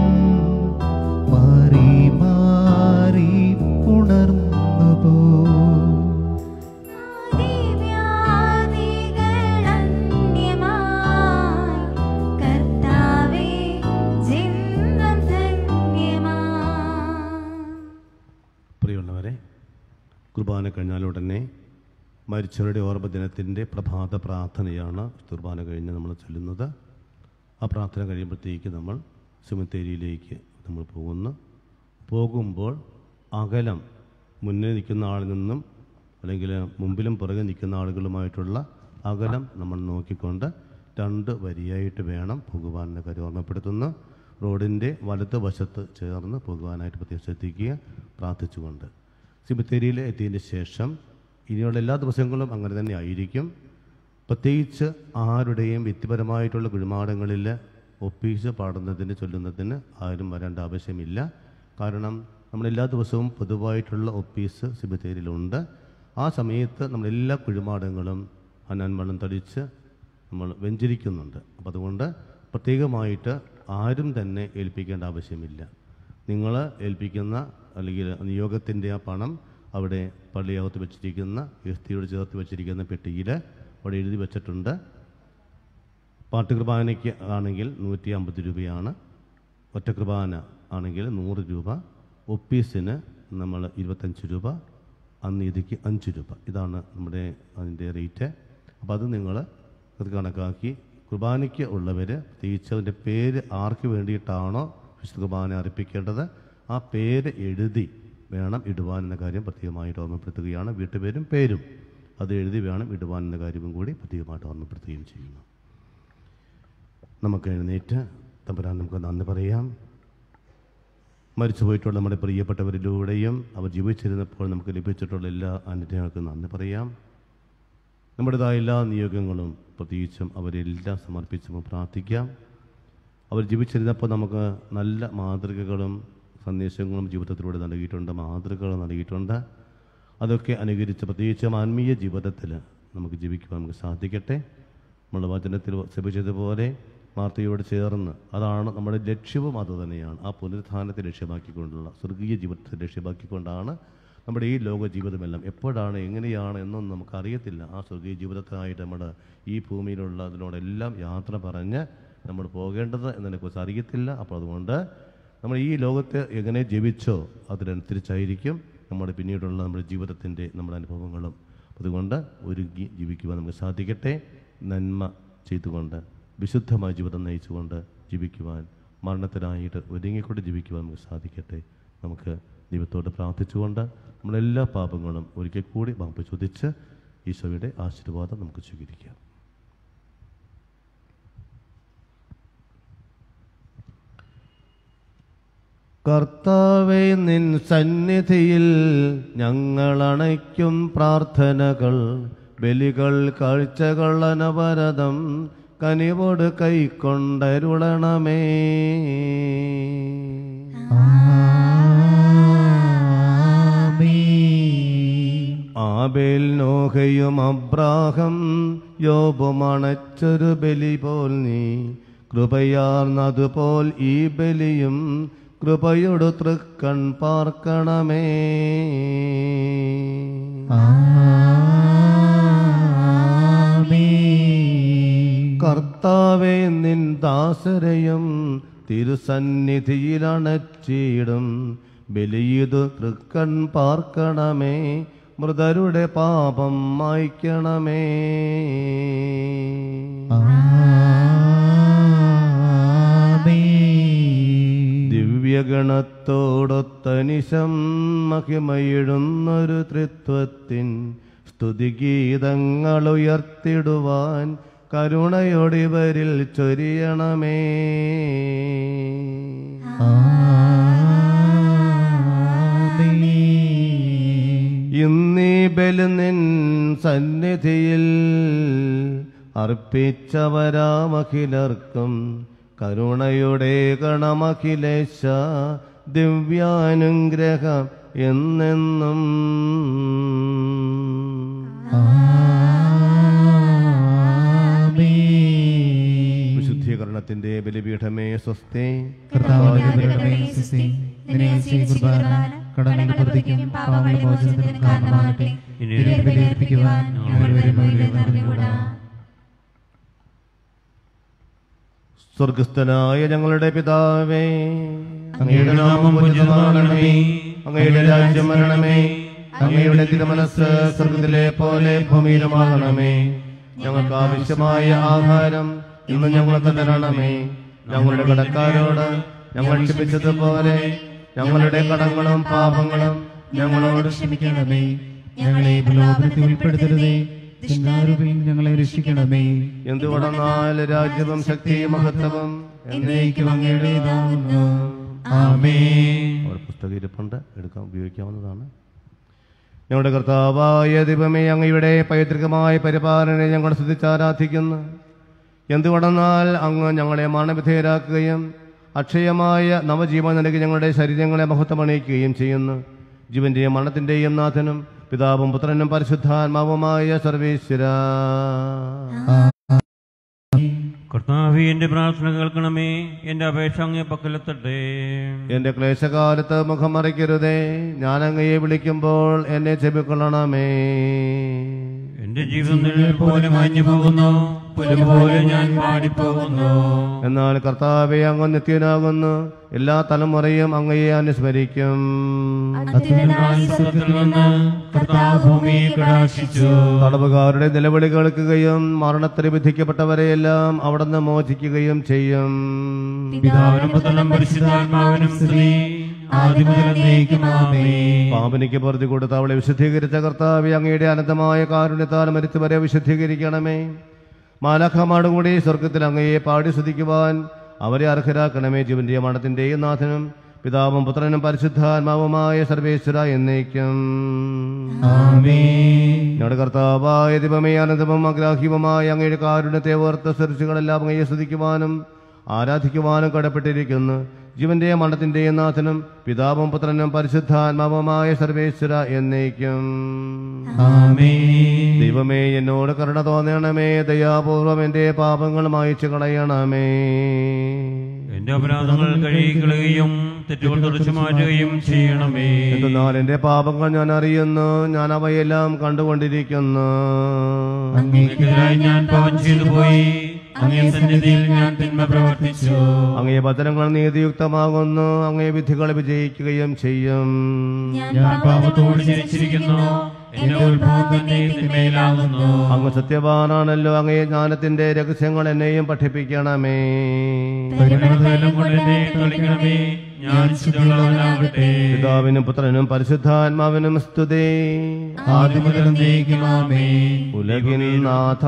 മാറി മാറി ഉണർന്നു പോ ആദിവ്യാദികളന്യമായി കർത്താവേ ജന്മം ധന്യമായി പ്രിയമുള്ളവരെ കുർബാന കഴിഞ്ഞാൽ ഉടനെ മരിച്ചവരുടെ ഓർമ്മ ദിനത്തിൻ്റെ പ്രഭാത പ്രാർത്ഥനയാണ് കുർബാന കഴിഞ്ഞ് നമ്മൾ ചൊല്ലുന്നത് ആ പ്രാർത്ഥന കഴിയുമ്പോഴത്തേക്ക് നമ്മൾ സെമിത്തേരിയിലേക്ക് നമ്മൾ പോകുന്നു പോകുമ്പോൾ അകലം മുന്നേ നിൽക്കുന്ന ആളിൽ നിന്നും അല്ലെങ്കിൽ മുമ്പിലും പുറകെ നിൽക്കുന്ന ആളുകളുമായിട്ടുള്ള അകലം നമ്മൾ നോക്കിക്കൊണ്ട് രണ്ട് വരിയായിട്ട് വേണം പോകുവാനെന്ന കാര്യം ഓർമ്മപ്പെടുത്തുന്നു റോഡിൻ്റെ വലത് വശത്ത് ചേർന്ന് പോകുവാനായിട്ട് പ്രത്യേകം ശ്രദ്ധിക്കുക പ്രാർത്ഥിച്ചുകൊണ്ട് സിബത്തേരിയിൽ എത്തിയതിന് ശേഷം ഇനിയുള്ള എല്ലാ ദിവസങ്ങളും അങ്ങനെ തന്നെ ആയിരിക്കും പ്രത്യേകിച്ച് ആരുടെയും വ്യക്തിപരമായിട്ടുള്ള കുഴിമാടങ്ങളിൽ ഒപ്പീസ് പാടുന്നതിന് ചൊല്ലുന്നതിന് ആരും വരേണ്ട ആവശ്യമില്ല കാരണം നമ്മൾ എല്ലാ ദിവസവും പൊതുവായിട്ടുള്ള ഒപ്പീസ് സിബത്തേരിയിലുണ്ട് ആ സമയത്ത് നമ്മൾ എല്ലാ കുഴിമാടങ്ങളും അനാൻവെള്ളം തടിച്ച് നമ്മൾ വെഞ്ചരിക്കുന്നുണ്ട് അപ്പം അതുകൊണ്ട് പ്രത്യേകമായിട്ട് ആരും തന്നെ ഏൽപ്പിക്കേണ്ട ആവശ്യമില്ല നിങ്ങൾ ഏൽപ്പിക്കുന്ന അല്ലെങ്കിൽ നിയോഗത്തിൻ്റെ ആ പണം അവിടെ പള്ളിയകത്ത് വെച്ചിരിക്കുന്ന എസ്തിയോട് ചേർത്ത് വെച്ചിരിക്കുന്ന പെട്ടിയിൽ അവിടെ എഴുതി വെച്ചിട്ടുണ്ട് പാട്ടുകുർബാനയ്ക്ക് ആണെങ്കിൽ നൂറ്റി അമ്പത് രൂപയാണ് ഒറ്റ കുർബാന ആണെങ്കിൽ നൂറ് രൂപ ഒപ്പീസിന് നമ്മൾ ഇരുപത്തഞ്ച് രൂപ അന്നീതിക്ക് അഞ്ച് രൂപ ഇതാണ് നമ്മുടെ അതിൻ്റെ റേറ്റ് അപ്പോൾ അത് നിങ്ങൾ അത് കണക്കാക്കി കുർബാനയ്ക്ക് ഉള്ളവർ പ്രത്യേകിച്ച് അതിൻ്റെ പേര് ആർക്ക് വേണ്ടിയിട്ടാണോ വിശുദ്ധ കുർബാന അർപ്പിക്കേണ്ടത് ആ പേര് എഴുതി വേണം ഇടുവാൻ എന്ന കാര്യം പ്രത്യേകമായിട്ട് ഓർമ്മപ്പെടുത്തുകയാണ് വീട്ടുപേരും പേരും അത് എഴുതി വേണം ഇടുവാൻ എന്ന കാര്യവും കൂടി പ്രത്യേകമായിട്ട് ഓർമ്മപ്പെടുത്തുകയും ചെയ്യുന്നു നമുക്ക് എഴുന്നേറ്റ് തമ്പുരാൻ നമുക്ക് നന്ദി പറയാം മരിച്ചുപോയിട്ടുള്ള നമ്മുടെ പ്രിയപ്പെട്ടവരിലൂടെയും അവർ ജീവിച്ചിരുന്നപ്പോൾ നമുക്ക് ലഭിച്ചിട്ടുള്ള എല്ലാ അനുഗ്രഹങ്ങൾക്കും നന്ദി പറയാം നമ്മുടേതായ എല്ലാ നിയോഗങ്ങളും പ്രത്യേകിച്ചും അവരെല്ലാം സമർപ്പിച്ച് നമുക്ക് പ്രാർത്ഥിക്കാം അവർ ജീവിച്ചിരുന്നപ്പോൾ നമുക്ക് നല്ല മാതൃകകളും സന്ദേശങ്ങളും ജീവിതത്തിലൂടെ നൽകിയിട്ടുണ്ട് മാതൃകകൾ നൽകിയിട്ടുണ്ട് അതൊക്കെ അനുകരിച്ച് പ്രത്യേകിച്ചും ആത്മീയ ജീവിതത്തിൽ നമുക്ക് ജീവിക്കുവാൻ നമുക്ക് സാധിക്കട്ടെ നമ്മൾ വചനത്തിൽ ശ്രമിച്ചതുപോലെ മാർത്തയോട് ചേർന്ന് അതാണ് നമ്മുടെ ലക്ഷ്യവും അത് തന്നെയാണ് ആ പുനരുത്ഥാനത്തെ ലക്ഷ്യമാക്കിക്കൊണ്ടുള്ള സ്വർഗീയ ജീവിതത്തെ ലക്ഷ്യമാക്കിക്കൊണ്ടാണ് നമ്മുടെ ഈ ലോക ജീവിതമെല്ലാം എപ്പോഴാണ് എങ്ങനെയാണ് എന്നൊന്നും നമുക്കറിയത്തില്ല ആ സ്വർഗീയ ജീവിതത്തിനായിട്ട് നമ്മൾ ഈ ഭൂമിയിലുള്ള അതിനോടെല്ലാം യാത്ര പറഞ്ഞ് നമ്മൾ പോകേണ്ടത് എന്നതിനെക്കുറിച്ച് അറിയത്തില്ല അപ്പോൾ അതുകൊണ്ട് നമ്മൾ ഈ ലോകത്ത് എങ്ങനെ ജീവിച്ചോ അതിനനുസരിച്ചായിരിക്കും നമ്മുടെ പിന്നീടുള്ള നമ്മുടെ ജീവിതത്തിൻ്റെ നമ്മുടെ അനുഭവങ്ങളും അതുകൊണ്ട് ഒരുങ്ങി ജീവിക്കുവാൻ നമുക്ക് സാധിക്കട്ടെ നന്മ ചെയ്തുകൊണ്ട് വിശുദ്ധമായ ജീവിതം നയിച്ചുകൊണ്ട് ജീവിക്കുവാൻ മരണത്തിനായിട്ട് ഒരുങ്ങിക്കൊണ്ട് ജീവിക്കുവാൻ നമുക്ക് സാധിക്കട്ടെ നമുക്ക് ദൈവത്തോട് പ്രാർത്ഥിച്ചുകൊണ്ട് നമ്മളെല്ലാ പാപങ്ങളും ഒരിക്കൽ കൂടി മാപ്പ് ചോദിച്ച് ഈശോയുടെ ആശീർവാദം നമുക്ക് സ്വീകരിക്കാം കർത്താവെ നിൻ സന്നിധിയിൽ ഞങ്ങൾ അണയ്ക്കും പ്രാർത്ഥനകൾ ബലികൾ കാഴ്ചകൾ അനവരതം കനിവോട് കൈക്കൊണ്ടരുളണമേ ആമേൻ ആബേൽ നോഹയും അബ്രാഹം യോബുമണച്ചൊരു ബലി പോൽ നീ കൃപയാർന്നതുപോൽ ഈ ബലിയും കൃപയോട് തൃക്കൺ പാർക്കണമേ ആമേൻ കർത്താവെ നിൻ ദാസരെയും തിരുസന്നിധിയിലണച്ചിടും ബലിയിതു തൃക്കൺ പാർക്കണമേ മൃതരുടെ പാപം മായ്ക്കണമേ ആമേൻ ദിവ്യഗണത്തോടൊത്തനിശം മഹിമയിടുന്നൊരു തൃത്വത്തിൻ സ്തുതിഗീതങ്ങൾ ഉയർത്തിടുവാൻ കരുണയൊടിവരിൽ ചൊരിയണമേ ആമേൻ ഇന്നീ ബലിനിൻ സന്നിധിയിൽ അർപ്പിച്ചവരാമഖിലർക്കും കരുണയുടെ ഗണമഖിലേശ ദിവ്യാനുഗ്രഹം എന്നെന്നും ആമേൻ വിശുദ്ധീകരണത്തിന്റെ ബലിപീഠമേ സ്വസ്തി കർത്താവിന്റെ ദൈവമേ, സ്തുതി. നിന്നെ ആശ്രയിച്ച കുർബാന കടങ്ങളുടെ പ്രതിക്കും പാപങ്ങളുടെ മോചനത്തിനും കാരണമാകട്ടെ ഇനി ഇതിനെ ബലിയർപ്പിക്കുവാൻ ഞങ്ങൾ വരുമ്പോൾ അറിഞ്ഞുകൂടാ സ്വർഗസ്ഥനായ ഞങ്ങളുടെ പിതാവേ അങ്ങയുടെ നാമം പൂജിതമാകണമേ അങ്ങയുടെ രാജ്യം വരണമേ അങ്ങയുടെ തിരുമനസ് സ്വർഗത്തിലെ പോലെ ഭൂമിയിലുമാകണമേ ഞങ്ങൾക്ക് ആവശ്യമായ ആഹാരം ഇന്ന് ഞങ്ങൾക്ക് തരണമേ ഞങ്ങളുടെ കടക്കാരോട് ഞങ്ങൾ ക്ഷമിച്ചതുപോലെ ഞങ്ങളുടെ കടങ്ങളും പാപങ്ങളും ഞങ്ങളോട് ക്ഷമിക്കണമേ ഞങ്ങളെ പ്രലോഭനത്തിൽ ഉൾപ്പെടുത്തരുതേ ചിന്താരൂപിൽ ഞങ്ങളെ രക്ഷിക്കണമേ എന്തുകൊണ്ടെന്നാൽ രാജ്യവും ശക്തിയും മഹത്വവും എന്നേക്കും അങ്ങയുടേതാവുന്നു ആമേൻ അവിടെ പുസ്തകം ഇരിപ്പുണ്ട് എടുക്കാൻ ഉപയോഗിക്കാവുന്നതാണ് ഞങ്ങളുടെ കർത്താവായ ദൈവമേ അങ്ങയുടെ പൈതൃകമായ പരിപാലനയെ ഞങ്ങൾ ശ്രദ്ധിച്ച് ആരാധിക്കുന്നു എന്തുകൊണ്ടെന്നാൽ അങ്ങ് ഞങ്ങളെ മാനവിധേയരാക്കുകയും അക്ഷയമായ നവജീവൻ നൽകി ഞങ്ങളുടെ ശരീരങ്ങളെ മഹത്വമണിയിക്കുകയും ചെയ്യുന്നു ജീവന്റെയും മരണത്തിന്റെയും നാഥനും പിതാവും പുത്രനും പരിശുദ്ധാത്മാവുമായ സർവേശ്വര കർത്താവി എന്റെ പ്രാർത്ഥന കേൾക്കണമേ എന്റെ അപേക്ഷ അങ്ങേ പക്കലെത്തട്ടെ എന്റെ ക്ലേശകാലത്ത് മുഖം മറയ്ക്കരുതേ ഞാൻ അങ്ങയെ വിളിക്കുമ്പോൾ എന്നെ ചെവിക്കൊള്ളണമേ എന്റെ ജീവിതം നിഴൽ പോലെ മാഞ്ഞു പോകുന്നു പുല പോലെ ഞാൻ പാടിപ്പോകുന്നു എന്നാൽ കർത്താവെ അങ്ങ് നിത്യനാകുന്നു എല്ലാ തലമുറയും അങ്ങയെ അനുസ്മരിക്കും അത്യുന്നതനായ സ്വർഗ്ഗത്തിൽ നിന്ന് കർത്താവ് ഭൂമിയെ കടാക്ഷിച്ചു തടവുകാരുടെ നിലവിളി കേൾക്കുകയും മരണത്തിന് വിധിക്കപ്പെട്ടവരെയെല്ലാം അവിടുന്ന് മോചിക്കുകയും ചെയ്യും പിതാവിനും പുത്രനും പരിശുദ്ധാത്മാവിനും സ്ത്രീ ആദ്യം മുതൽ എന്നേക്കും ആമേൻ. പാപനിക്ക് പൊറുതി കൊടുത്ത് അവളെ വിശുദ്ധീകരിച്ച കർത്താവെ അങ്ങയുടെ അനന്തമായ കാരുണ്യത്താൽ മരിച്ചവരെ വിശുദ്ധീകരിക്കണമേ മാലാഖമാടുകൂടി സ്വർഗത്തിൽ അങ്ങയെ പാടി സ്തുതിക്കുവാൻ അവരെ അർഹരാക്കണമേ ജീവന്റെ മണത്തിന്റെയും നാഥനും പിതാവും പുത്രനും പരിശുദ്ധാത്മാവുമായ സർവേശ്വര എന്നേക്കും ഞങ്ങളുടെ കർത്താവായ ദൈവമേ അനന്തവും അഗ്രാഹ്യവുമായ അങ്ങയുടെ കാരുണ്യത്തെ ഓർത്ത സൃഷ്ടികളെല്ലാം അങ്ങയെ സ്തുതിക്കുവാനും ആരാധിക്കുവാനും കടപ്പെട്ടിരിക്കുന്നു ജീവന്റെ മണ്ഡത്തിന്റെയും നാഥനും പിതാവും പുത്രനും പരിശുദ്ധാത്മാവുമായ സർവേശ്വര എന്നേക്കും ദൈവമേ എന്നോട് കരുണ തോന്നണമേ ദയാപൂർവം എന്റെ പാപങ്ങൾ മായിച്ചു കളയണമേ എന്റെ അപരാധങ്ങൾ കഴുകിക്കളയുകയും തെറ്റുകൾ തുടച്ചു മാറ്റുകയും ചെയ്യണമേ എന്നാൽ എന്റെ പാപങ്ങൾ ഞാൻ അറിയുന്നു ഞാൻ അവയെല്ലാം കണ്ടുകൊണ്ടിരിക്കുന്നു അങ്ങേക്കെതിരായി ഞാൻ പാപം ചെയ്തു പോയി അങ്ങേ സന്നിധിയിൽ ഞാൻ തിന്മ പ്രവർത്തിച്ചു അങ്ങേ വചനങ്ങൾ നീതിയുക്തമാകുന്നു അങ്ങേ വിധികൾ വിജയിക്കുകയും ചെയ്യും ഞാൻ പാപത്തോട് ജനിച്ചിരിക്കുന്നു എന്റെ ഉത്ഭവം തന്നെ തിന്മയിലാകുന്നു അങ്ങ് സത്യവാനാണല്ലോ അങ്ങേ ജ്ഞാനത്തിന്റെ രഹസ്യങ്ങൾ എന്നെയും പഠിപ്പിക്കണമേ കരുണാതലം കൊണ്ട് എന്നെ തൊളിക്കണമേ ഞാൻ ശുദ്ധമുള്ളവനാകട്ടെ പിതാവിനും പുത്രനും പരിശുദ്ധാത്മാവിനും സ്തുതി ആദ്യം മുതൽ എന്നേക്കും ആമേൻ. ഉലകിൻ നാഥ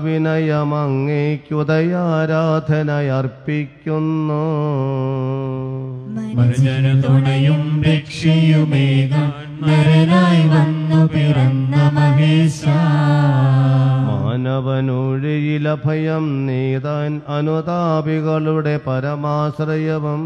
സവിനയമങ്ങേക്കുദയാരാധനയർപ്പിക്കുന്നു മനുജന് തുണയും രക്ഷയുമേകാൻ നരനായി വന്നു പിറന്ന മഹേശ അവനവനൊഴിയില ഭയം നീതാൻ അനുതാപികളുടെ പരമാശ്രയവും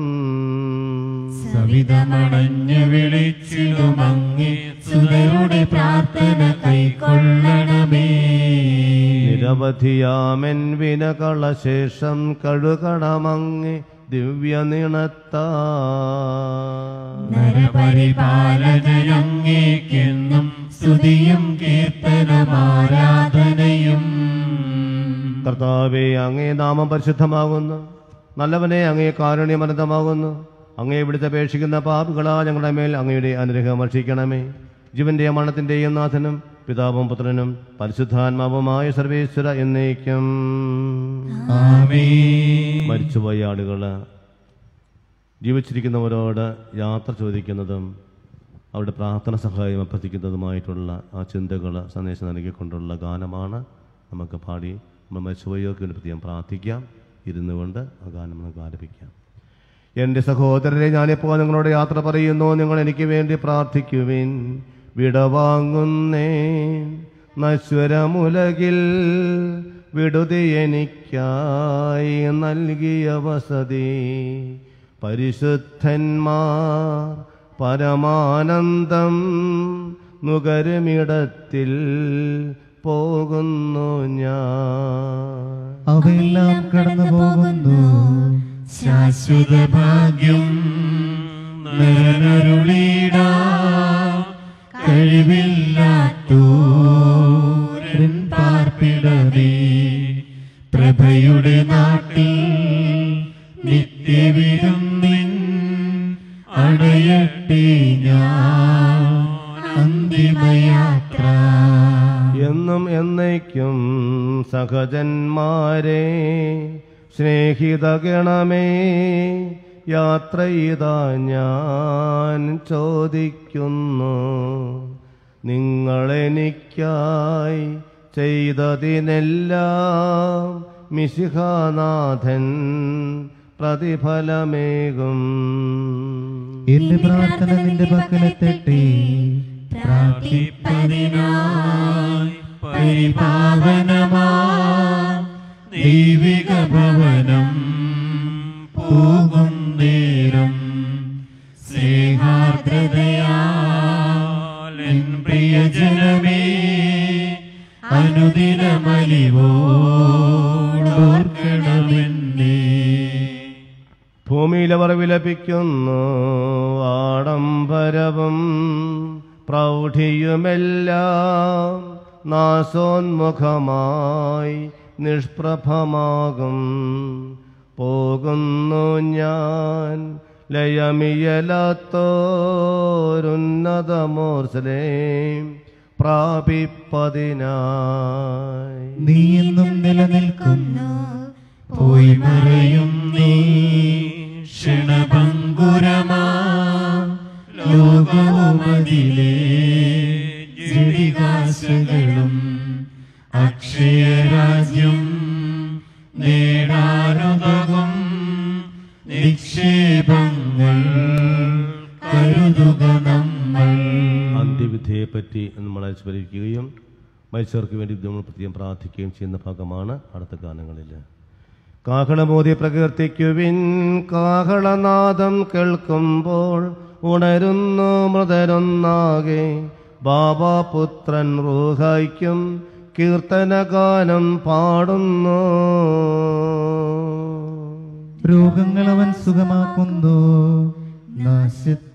സവിതമണഞ്ഞു വിളിച്ചിടുമങ്ങി സുതരുടെ പ്രാർത്ഥന കൈക്കൊള്ളണമേ നിരവധിയാമൻ വിനകളശേഷം കഴുകണമങ്ങി ദിവ്യ നിണത്താ നരപരിപാലനയങ്ങേക്കെന്നും സ്തുതിയും കീർത്തനമാരാധനയും കർത്താവെ അങ്ങേ നാമം പരിശുദ്ധമാകുന്നു നല്ലവനെ അങ്ങേ കാരുണ്യമനന്തമാകുന്നു അങ്ങേ വിടുത്തപേക്ഷിക്കുന്ന പാപികളാ ഞങ്ങളുടെ മേൽ അങ്ങയുടെ അനുഗ്രഹം വർഷിക്കണമേ ജീവന്റെ മരണത്തിന്റെയും നാഥനും പിതാവും പുത്രനും പരിശുദ്ധാത്മാവുമായ സർവേശ്വര എന്നേക്കും മരിച്ചുപോയ ആളുകൾ ജീവിച്ചിരിക്കുന്നവരോട് യാത്ര ചോദിക്കുന്നതും അവരുടെ പ്രാർത്ഥന സഹായം അഭ്യർത്ഥിക്കുന്നതുമായിട്ടുള്ള ആ ചിന്തകൾ സന്ദേശം നൽകിക്കൊണ്ടുള്ള ഗാനമാണ് നമുക്ക് പാടി നമ്മൾ മരിച്ചുപോയവർക്ക് വേണ്ടി പ്രത്യേകം പ്രാർത്ഥിക്കാം ഇരുന്നു കൊണ്ട് ആ ഗാനം നമുക്ക് ആലപിക്കാം എൻ്റെ സഹോദരരെ ഞാനിപ്പോൾ നിങ്ങളോട് യാത്ര പറയുന്നു നിങ്ങൾ എനിക്ക് വേണ്ടി പ്രാർത്ഥിക്കുവിൻ വിടവാങ്ങുന്നേ നശ്വരമുലകിൽ വിടുതി എനിക്കായി നൽകിയ വസതി പരിശുദ്ധന്മാർ പരമാനന്ദം നുകരുമിടത്തിൽ പോകുന്നു ഞാൻ അവയെല്ലാം കടന്നു പോകുന്നു ശാശ്വത ഭാഗ്യം നരനരുളീടാ കഴിവില്ലാത്തോരൻ പാർപ്പിടവേ പ്രഭയുടെ നാട്ടിൽ നിത്യവിരുന്നിൻ അടയട്ടെ ഞാൻ അന്തിമയാത്ര എന്നും എന്നേക്കും സഹജന്മാരെ സ്നേഹിതഗണമേ യാത്ര ചെയ്താ ഞാൻ ചോദിക്കുന്നു നിങ്ങളെനിക്കായി ചെയ്തതിനെല്ലാം മിശിഹാനാഥൻ പ്രതിഫലമേകും എന്റെ പ്രാർത്ഥന നിന്റെ പക്കലെത്തട്ടെ പ്രാർത്ഥിപ്പതിനായി പരിപാവനമാ ദൈവിക ഭവനം പോകും നേരം സ്നേഹാർദ്രതയാൽ എൻ പ്രിയജനമേ അനുദിനമലിവോടോർക്കണമെന്നേ ഭൂമിയിലവർ വിലപിക്കുന്നു ആഡംബരവും പ്രൗഢിയുമെല്ലാം നാശോന്മുഖമായി നിഷ്പ്രഭമാകും പോകുന്നു ഞാൻ ലയമിയലാത്തോരുന്നതമോർസലേ പ്രാപിപ്പതിനായി നീ എന്നും നിലനിൽക്കുന്നു പോയി മറയും നീ ക്ഷണഭങ്കുരമാ ലോകവുമതിലേ ജടികാശകളും അക്ഷയരാജ്യം നേടാനുതകും നിക്ഷേപങ്ങൾ കരുതുക നമ്മൾ അന്ത്യവിധിയെപ്പറ്റി നമ്മൾ സ്മരിക്കുകയും മരിച്ചവർക്ക് വേണ്ടി നമ്മൾ പ്രത്യേകം പ്രാർത്ഥിക്കുകയും ചെയ്യുന്ന ഭാഗമാണ് അടുത്ത ഗാനങ്ങളിൽ കാഹളമോദി പ്രകീർത്തിക്കുവിൻ കാഹളനാദം കേൾക്കുമ്പോൾ ഉണരുന്നു മൃതരൊന്നാകെ ബാബാപുത്രൻ റൂഹായ്ക്കും കീർത്തനഗാനം പാടുന്നു രോഗങ്ങൾ അവൻ സുഖമാക്കുന്നു നാശ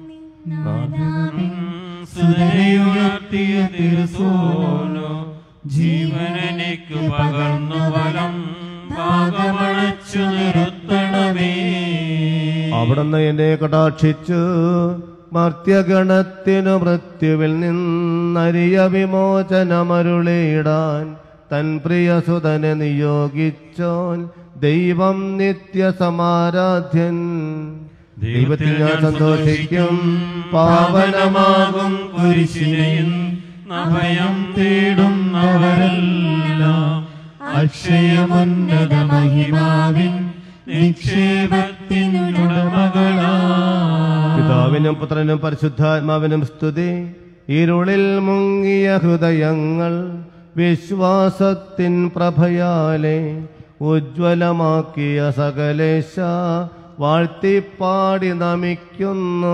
സുതരയുയർത്തിയ തിരുസോനോ ജീവനെനിക്ക് പകർന്നു വലം ഭാഗമണച്ചു നിർത്തണമേ അവിടുന്ന് എന്നെ കടാക്ഷിച്ചു മർത്യഗണത്തിനു മൃത്യുവിൽ നിന്നരിയ വിമോചനമരുളിയിടാൻ തൻ പ്രിയസുതനെ നിയോഗിച്ചോൻ ദൈവം നിത്യസമാരാധ്യൻ ദൈവത്തിൽ ഞാൻ സന്തോഷിക്കും പാവനമാകും കുരിശിനെയും അഭയം തേടുന്നവരെല്ലാം അക്ഷയമുന്നത മഹിമാവിൻ നിക്ഷേപത്തിനുടമകളാ പിതാവിനും പുത്രനും പരിശുദ്ധാത്മാവിനും സ്തുതി ഇരുളിൽ മുങ്ങിയ ഹൃദയങ്ങൾ വിശ്വാസത്തിൻ പ്രഭയാലെ ഉജ്ജ്വലമാക്കിയ സകലേശ വാഴ്ത്തിപ്പാടി നമിക്കുന്നു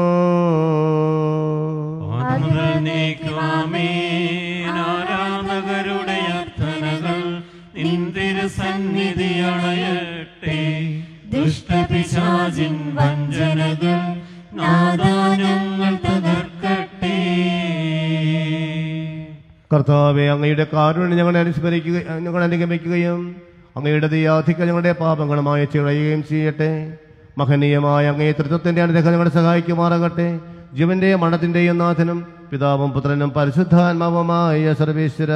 ആദ്യമുതൽ നീക്കുവാമേൻ ആരാധകരുടെ അർത്ഥനകൾ നിന്തിരു സന്നിധി അണയട്ടെ ദുഷ്ടപിശാചിൻ വഞ്ചനകൾ നാദാനങ്ങൾ തകർക്കട്ടെ കർത്താവെ അങ്ങയുടെ കാരുണ്യം ഞങ്ങളെ അനുസ്മരിക്കുക ഞങ്ങളെ അനുഗമിക്കുകയും അങ്ങയുടെ ദയാധിക്ക ഞങ്ങളുടെ പാപങ്ങളുമായി ചിറയുകയും ചെയ്യട്ടെ മഹനീയമായ അങ്ങേ തൃത്വത്തിന്റെ അനുഗ്രഹം ഞങ്ങളെ സഹായിക്കുമാറാകട്ടെ ജീവന്റെ മണത്തിന്റെയും നാഥനും പിതാവും പുത്രനും പരിശുദ്ധാത്മാവുമായ സർവേശ്വര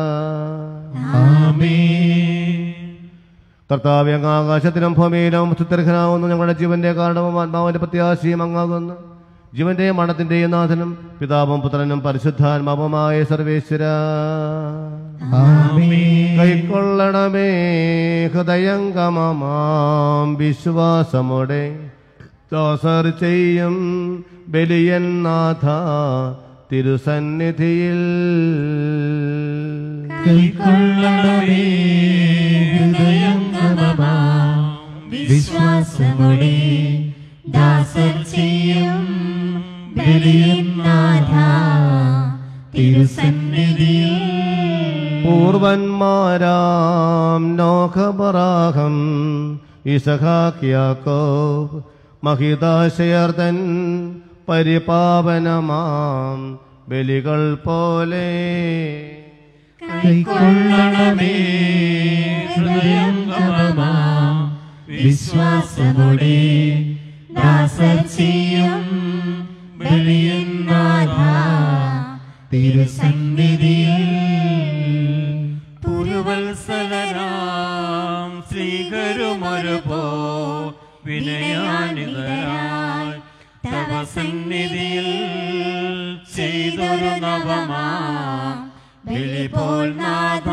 കർത്താവ് അങ്ങ് ആകാശത്തിനും ഭൂമിയിലും സുത്തർഹനാവുന്നു ഞങ്ങളുടെ ജീവന്റെ കാരണവും ആത്മാവിന്റെ പ്രത്യാശയും അങ്ങാകുന്നു ജീവന്റെ മണത്തിന്റെയും നാഥനും പിതാവും പുത്രനും പരിശുദ്ധാത്മാവുമായ സർവേശ്വര കൈക്കൊള്ളണമേ ഹൃദയംഗമമാം വിശ്വാസമോടെ ദോസർ ചെയ്യും ബലിയൻ നാഥ തിരുസന്നിധിയിൽ കൈക്കൊള്ളണമേ ഹൃദയംഗമമാ വിശ്വാസമുടെ ദാസർ ചെയ്യും ബലിയൻ നാഥ തിരുസന്നിധിയിൽ പൂർവന്മാരാം നോഖബറാഹം ഇസഹാക്യാക്കോബ് മഹിതാശയർത്തൻ പരിപാവനമാം ബലികൾ പോലെ കൈക്കൊള്ളണമേ ഹൃദയംഗമമാ വിശ്വാസമുടെ ദാസർ ചെയ്യും ബലിയൻ നാഥ തിരുസന്നിധിയിൽ പുരുവത്സലരാം ശ്രീകരുമൊരു പോ വിനയാനിതരായി തവ സന്നിധിയിൽ ചെയ്തൊരു നവമാ ബലി പോൽ നാഥ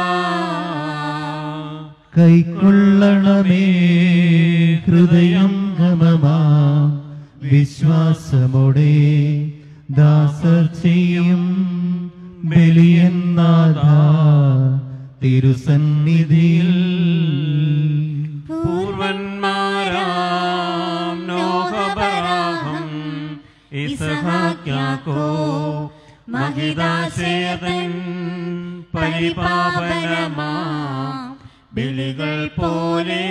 കൈക്കൊള്ളണമേ ഹൃദയം ഗമമാ വിശ്വാസമോടെ ദാസർ ചെയ്യും ബലിയന്നാഥ തിരുസന്നിധിയിൽ പൂർവന്മാരാം നോഹബറാഹം ഇസഹാക്യാക്കോ മഹിതാശയതൻ പരിപാവനമാ ബലികൾ പോലെ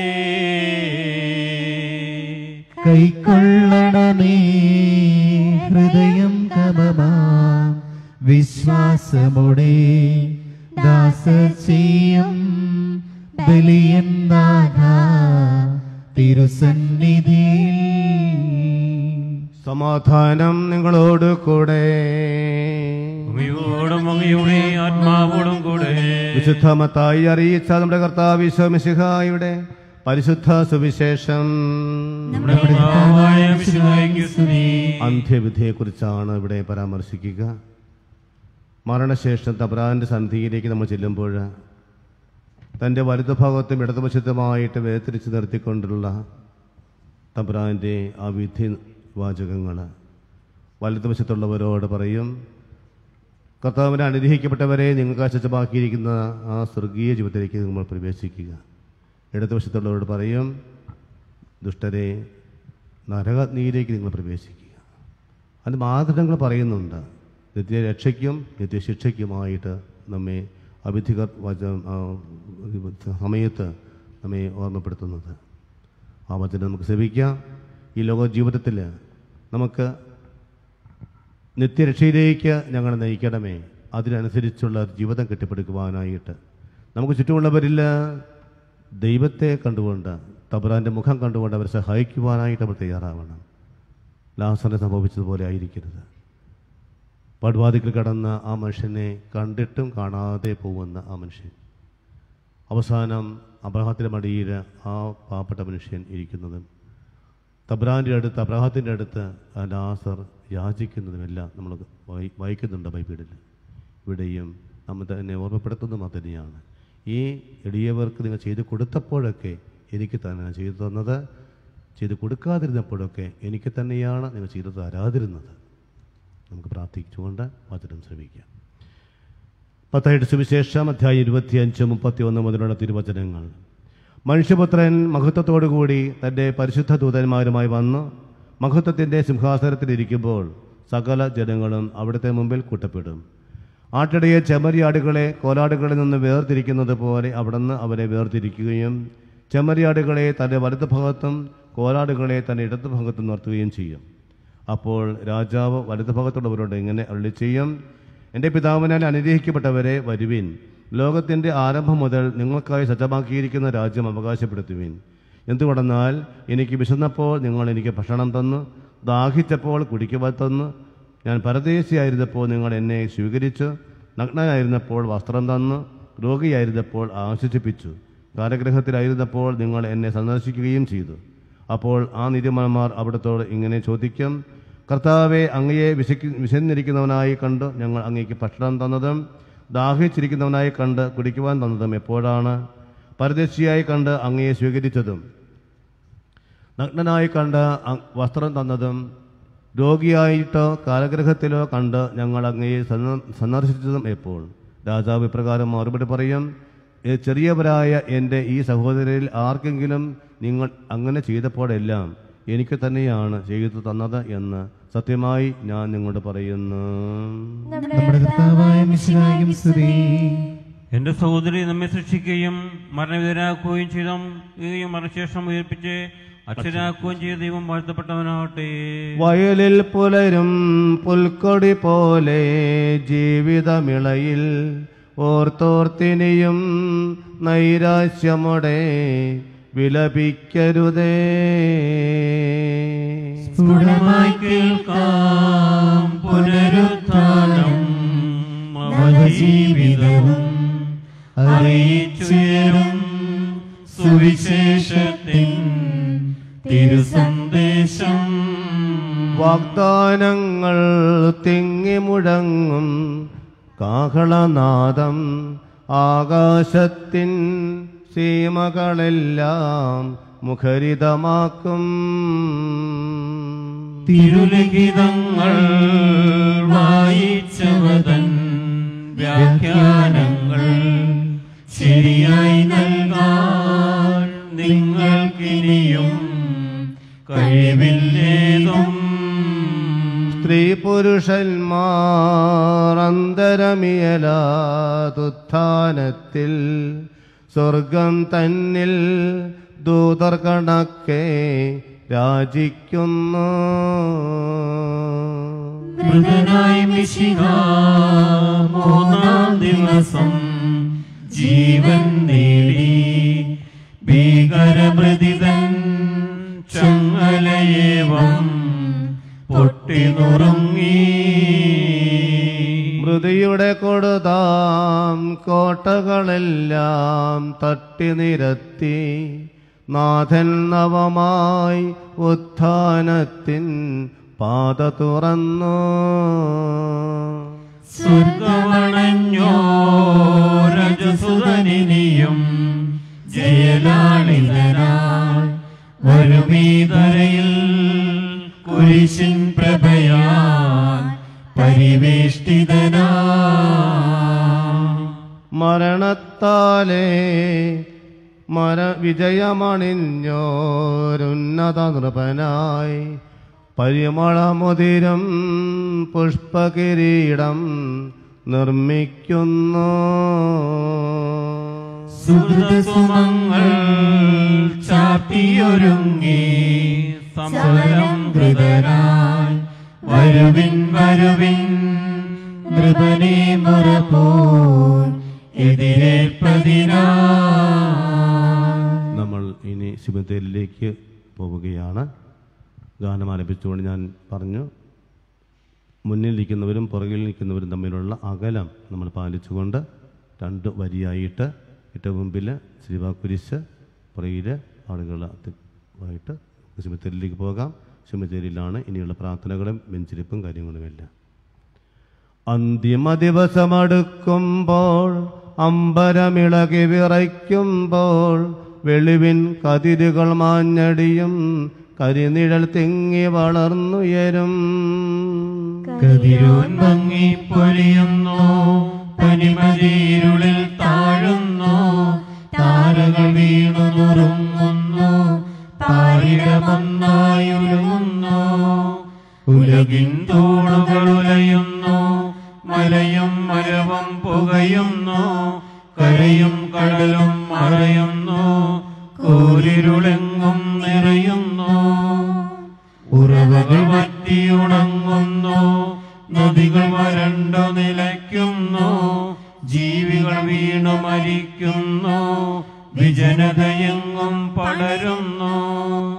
കൈക്കൊള്ളണമേ ഹൃദയം ഗമമാ വിശ്വാസമോടെ ദാസർ ചെയ്യും ബലിയന്നാഥ തിരുസന്നിധിയിൽ സമാധാനം നിങ്ങളോട് കൂടെ ഭൂമിയോടും അങ്ങയുടെ ആത്മാവോടും കൂടെ വിശുദ്ധമത്തായി അറിയിച്ച നമ്മുടെ കർത്താവ് വിശ്വമിശിഹായുടെ പരിശുദ്ധ സുവിശേഷം നമ്മുടെ പിതാവായ മിശിഹായ്ക്ക് സ്തുതി. അന്ത്യവിധിയെക്കുറിച്ചാണ് ഇവിടെ പരാമർശിക്കുക മരണശേഷം തബ്രാന്റെ സന്ധിയിലേക്ക് നമ്മൾ ചെല്ലുമ്പോൾ തൻ്റെ വലതുഭാഗത്തും ഇടതുവശത്തുമായിട്ട് വേർതിരിച്ച് നിർത്തിക്കൊണ്ടുള്ള തബ്രാൻ്റെ ആ വിധി വാചകങ്ങൾ വലതുവശത്തുള്ളവരോട് പറയും കർത്താവിനെ അനുഗ്രഹിക്കപ്പെട്ടവരെ നിങ്ങൾക്ക് ആശിച്ചമാക്കിയിരിക്കുന്ന ആ സ്വർഗീയ ജീവിതത്തിലേക്ക് നമ്മൾ പ്രവേശിക്കുക ഇടതുവശത്തുള്ളവരോട് പറയും ദുഷ്ടരെ നരകനീയിലേക്ക് നിങ്ങൾ പ്രവേശിക്കുക അതിന് മാതൃകങ്ങൾ പറയുന്നുണ്ട് നിത്യരക്ഷയ്ക്കും നിത്യശിക്ഷയ്ക്കുമായിട്ട് നമ്മെ അവിധിക വച ആ, സമയത്ത് നമ്മെ ഓർമ്മപ്പെടുത്തുന്നത് ആ വചനം നമുക്ക് ശ്രമിക്കാം ഈ ലോക ജീവിതത്തിൽ നമുക്ക് നിത്യരക്ഷയിലേക്ക് ഞങ്ങളെ നയിക്കണമേ അതിനനുസരിച്ചുള്ള ജീവിതം കെട്ടിപ്പടുക്കുവാനായിട്ട് നമുക്ക് ചുറ്റുമുള്ളവരിൽ ദൈവത്തെ കണ്ടുകൊണ്ട് തബറാൻ്റെ മുഖം കണ്ടുകൊണ്ട് അവരെ സഹായിക്കുവാനായിട്ട് അവർ തയ്യാറാവണം ലാസറിന് സംഭവിച്ചതുപോലെ ആയിരിക്കരുത് പടുവാതിക്കൽ കടന്ന ആ മനുഷ്യനെ കണ്ടിട്ടും കാണാതെ പോകുന്ന ആ മനുഷ്യൻ അവസാനം അബ്രഹത്തിൻ്റെ മടിയിൽ ആ പാവപ്പെട്ട മനുഷ്യൻ ഇരിക്കുന്നതും തബ്രാൻ്റെ അടുത്ത് അബ്രഹത്തിൻ്റെ അടുത്ത് ആ ലാസർ യാചിക്കുന്നതുമെല്ലാം നമ്മൾ വായി വായിക്കുന്നുണ്ട് ബൈബിളിൽ ഇവിടെയും നമ്മൾ തന്നെ ഓർമ്മപ്പെടുത്തുന്നതും അത് തന്നെയാണ് ഈ എളിയവർക്ക് നിങ്ങൾ ചെയ്തു കൊടുത്തപ്പോഴൊക്കെ എനിക്ക് തന്നെ ചെയ്തു തന്നത് ചെയ്തു കൊടുക്കാതിരുന്നപ്പോഴൊക്കെ എനിക്ക് തന്നെയാണ് നിങ്ങൾ ചെയ്തു തരാതിരുന്നത് നമുക്ക് പ്രാർത്ഥിച്ചുകൊണ്ട് വചനം ശ്രമിക്കാം പത്തായിട്ട് സുവിശേഷം അധ്യായം ഇരുപത്തിയഞ്ച് മുപ്പത്തി ഒന്ന് മുതലുള്ള തിരുവചനങ്ങൾ മനുഷ്യപുത്രൻ മഹത്വത്തോടുകൂടി തൻ്റെ പരിശുദ്ധ ദൂതന്മാരുമായി വന്ന് മഹത്വത്തിൻ്റെ സിംഹാസനത്തിലിരിക്കുമ്പോൾ സകല ജനങ്ങളും അവിടുത്തെ മുമ്പിൽ കൂട്ടപ്പെടും ആട്ടിടയെ ചെമ്മരിയാടുകളെ കോലാടുകളിൽ നിന്ന് വേർതിരിക്കുന്നത് പോലെ അവിടുന്ന് അവരെ വേർതിരിക്കുകയും ചെമ്മരിയാടുകളെ തൻ്റെ വലതു ഭാഗത്തും കോലാടുകളെ തൻ്റെ ഇടതു ഭാഗത്തും നിർത്തുകയും ചെയ്യും അപ്പോൾ രാജാവ് വലതുഭാഗത്തുള്ളവരോട് ഇങ്ങനെ അരുളി ചെയ്യും എൻ്റെ പിതാവിനാൽ അനുഗ്രഹിക്കപ്പെട്ടവരെ വരുവിൻ ലോകത്തിൻ്റെ ആരംഭം മുതൽ നിങ്ങൾക്കായി സജ്ജമാക്കിയിരിക്കുന്ന രാജ്യം അവകാശപ്പെടുത്തുവിൻ എന്തുകൊണ്ടെന്നാൽ എനിക്ക് വിശന്നപ്പോൾ നിങ്ങൾ എനിക്ക് ഭക്ഷണം തന്നു ദാഹിച്ചപ്പോൾ കുടിക്കുവാൻ തന്നു ഞാൻ പരദേശിയായിരുന്നപ്പോൾ നിങ്ങൾ എന്നെ സ്വീകരിച്ചു നഗ്നനായിരുന്നപ്പോൾ വസ്ത്രം തന്നു രോഗിയായിരുന്നപ്പോൾ ആശ്വസിപ്പിച്ചു കാലഗ്രഹത്തിലായിരുന്നപ്പോൾ നിങ്ങൾ എന്നെ സന്ദർശിക്കുകയും ചെയ്തു അപ്പോൾ ആ നീതിമാന്മാർ അവിടത്തോട് ഇങ്ങനെ ചോദിക്കും കർത്താവെ അങ്ങയെ വിശക്ക് വിശന്നിരിക്കുന്നവനായി കണ്ട് ഞങ്ങൾ അങ്ങേക്ക് ഭക്ഷണം തന്നതും ദാഹിച്ചിരിക്കുന്നവനായി കണ്ട് കുടിക്കുവാൻ തന്നതും എപ്പോഴാണ് പരദേശിയായി കണ്ട് അങ്ങയെ സ്വീകരിച്ചതും നഗ്നനായി കണ്ട് അ- വസ്ത്രം തന്നതും രോഗിയായിട്ടോ കാലഗ്രഹത്തിലോ കണ്ട് ഞങ്ങൾ അങ്ങയെ സന്ദ- സന്ദർശിച്ചതും എപ്പോൾ രാജാവ് ഇപ്രകാരം മറുപടി പറയും "ഏ, ചെറിയവരായ എൻ്റെ ഈ സഹോദരരിൽ ആർക്കെങ്കിലും നിങ്ങൾ അങ്ങനെ ചെയ്തപ്പോഴെല്ലാം എനിക്ക് തന്നെയാണ് ചെയ്തു തന്നത് എന്ന് സത്യമായി ഞാൻ നിങ്ങളോട് പറയുന്നു നമ്മുടെ കർത്താവായ മിശിഹായും സ്തുതി എന്റെ സഹോദരി നമ്മെ സൃഷ്ടിക്കുകയും മരണവിധരാക്കുകയും ചെയ്ത മരണശേഷം ഉയർപ്പിച്ച് അക്ഷരാക്കുകയും ചെയ്ത ദൈവം വാഴ്ത്തപ്പെട്ടവനാകട്ടെ വയലിൽ പുലരും പുൽക്കൊടി പോലെ ജീവിതമിളയിൽ ഓർത്തോർത്തിനിയും നൈരാശ്യമോടെ വിലപിക്കരുതേ സ്ഫുടമായി കേൾക്കാം പുനരുത്ഥാനം മഹജീവിതവും അറിയിച്ചുയരും സുവിശേഷത്തിൻ തിരുസന്ദേശം വാഗ്ദാനങ്ങൾ തിങ്ങി മുഴങ്ങും കാഹളനാദം ആകാശത്തിൻ സീമകളെല്ലാം മുഖരിതമാക്കും തിരുലിഖിതങ്ങൾ വായിച്ചവതൻ വ്യാഖ്യാനങ്ങൾ ശരിയായി നൽകാൻ നിങ്ങൾക്കിനിയും കഴിവില്ലേതും സ്ത്രീ പുരുഷന്മാർ അന്തരമിയലാതുത്ഥാനത്തിൽ സ്വർഗം തന്നിൽ ദൂതർ കണക്കെ രാജിക്കുന്നു മൃതനായി മിശിഹ മൂന്നാം ദിവസം ജീവൻ നേടി ഭീകരമൃതിതൻ ചങ്ങലയേവം പൊട്ടി നുറുങ്ങി മൃതിയുടെ കൊടുതാം കോട്ടകളെല്ലാം തട്ടി നിരത്തി നാഥൻ നവമായി ഉത്ഥാനത്തിൻ പാത തുറന്നു സ്വർഗമണഞ്ഞോ രജസുതനിനിയും ജയലാളിതനായി വരുമീതരയിൽ കുരിശിൻ പ്രഭയാൻ പരിവേഷ്ടിതനാ മരണത്താലേ മര വിജയമണിഞ്ഞോരുന്നത നൃപനായി പരിമളമുതിരും പുഷ്പകിരീടം നിർമ്മിക്കുന്നു സുഹൃതസുമങ്ങൾ ചാത്തിയൊരുങ്ങി സമരം കൃതരായി വരുവിൻ വരുവിൻ നൃപനെ മുറപ്പോ എതിരേൽപ്പതിനാ നമ്മൾ ഇനി ശിവത്തേലിലേക്ക് പോവുകയാണ് ഗാനം ആലപിച്ചുകൊണ്ട് ഞാൻ പറഞ്ഞു മുന്നിൽ നിൽക്കുന്നവരും പുറകിൽ നിൽക്കുന്നവരും തമ്മിലുള്ള അകലം നമ്മൾ പാലിച്ചുകൊണ്ട് രണ്ട് വരിയായിട്ട് ഏറ്റവും മുമ്പിൽ ശ്രീവാക്കുരിശ് പുറകിൽ ആളുകൾ ആയിട്ട് ശിവത്തേരിലേക്ക് പോകാം ശിവത്തേരിയിലാണ് ഇനിയുള്ള പ്രാർത്ഥനകളും വെഞ്ചിരിപ്പും കാര്യങ്ങളുമെല്ലാം അന്തിമ ദിവസമടുക്കുമ്പോൾ അമ്പരമിളകി വിറയ്ക്കുമ്പോൾ വെളിവിൻ കതിരുകൾ മാഞ്ഞടിയും കരിനിഴൽ തിങ്ങി വളർന്നുയരും കതിരോൻ ഭംഗി പൊലിയുന്നു പനിമതിയിരുളിൽ താഴുന്നു താരകൾ വീണു നുറുങ്ങുന്നു പാരിടമൊന്നായി ഉരുങ്ങുന്നു ഉലകിൻ തൂണുകൾ ഉലയുന്നു മലയും മരവും പുകയുന്നു കരയും കടലും മറയുന്നു കൂരിരുളെങ്ങും നിറയുന്നു ഉറവകൾ വറ്റിയുണങ്ങുന്നു നദികൾ വരണ്ടു നിലയ്ക്കുന്നു ജീവികൾ വീണു മരിക്കുന്നു വിജനതയെങ്ങും പടരുന്നു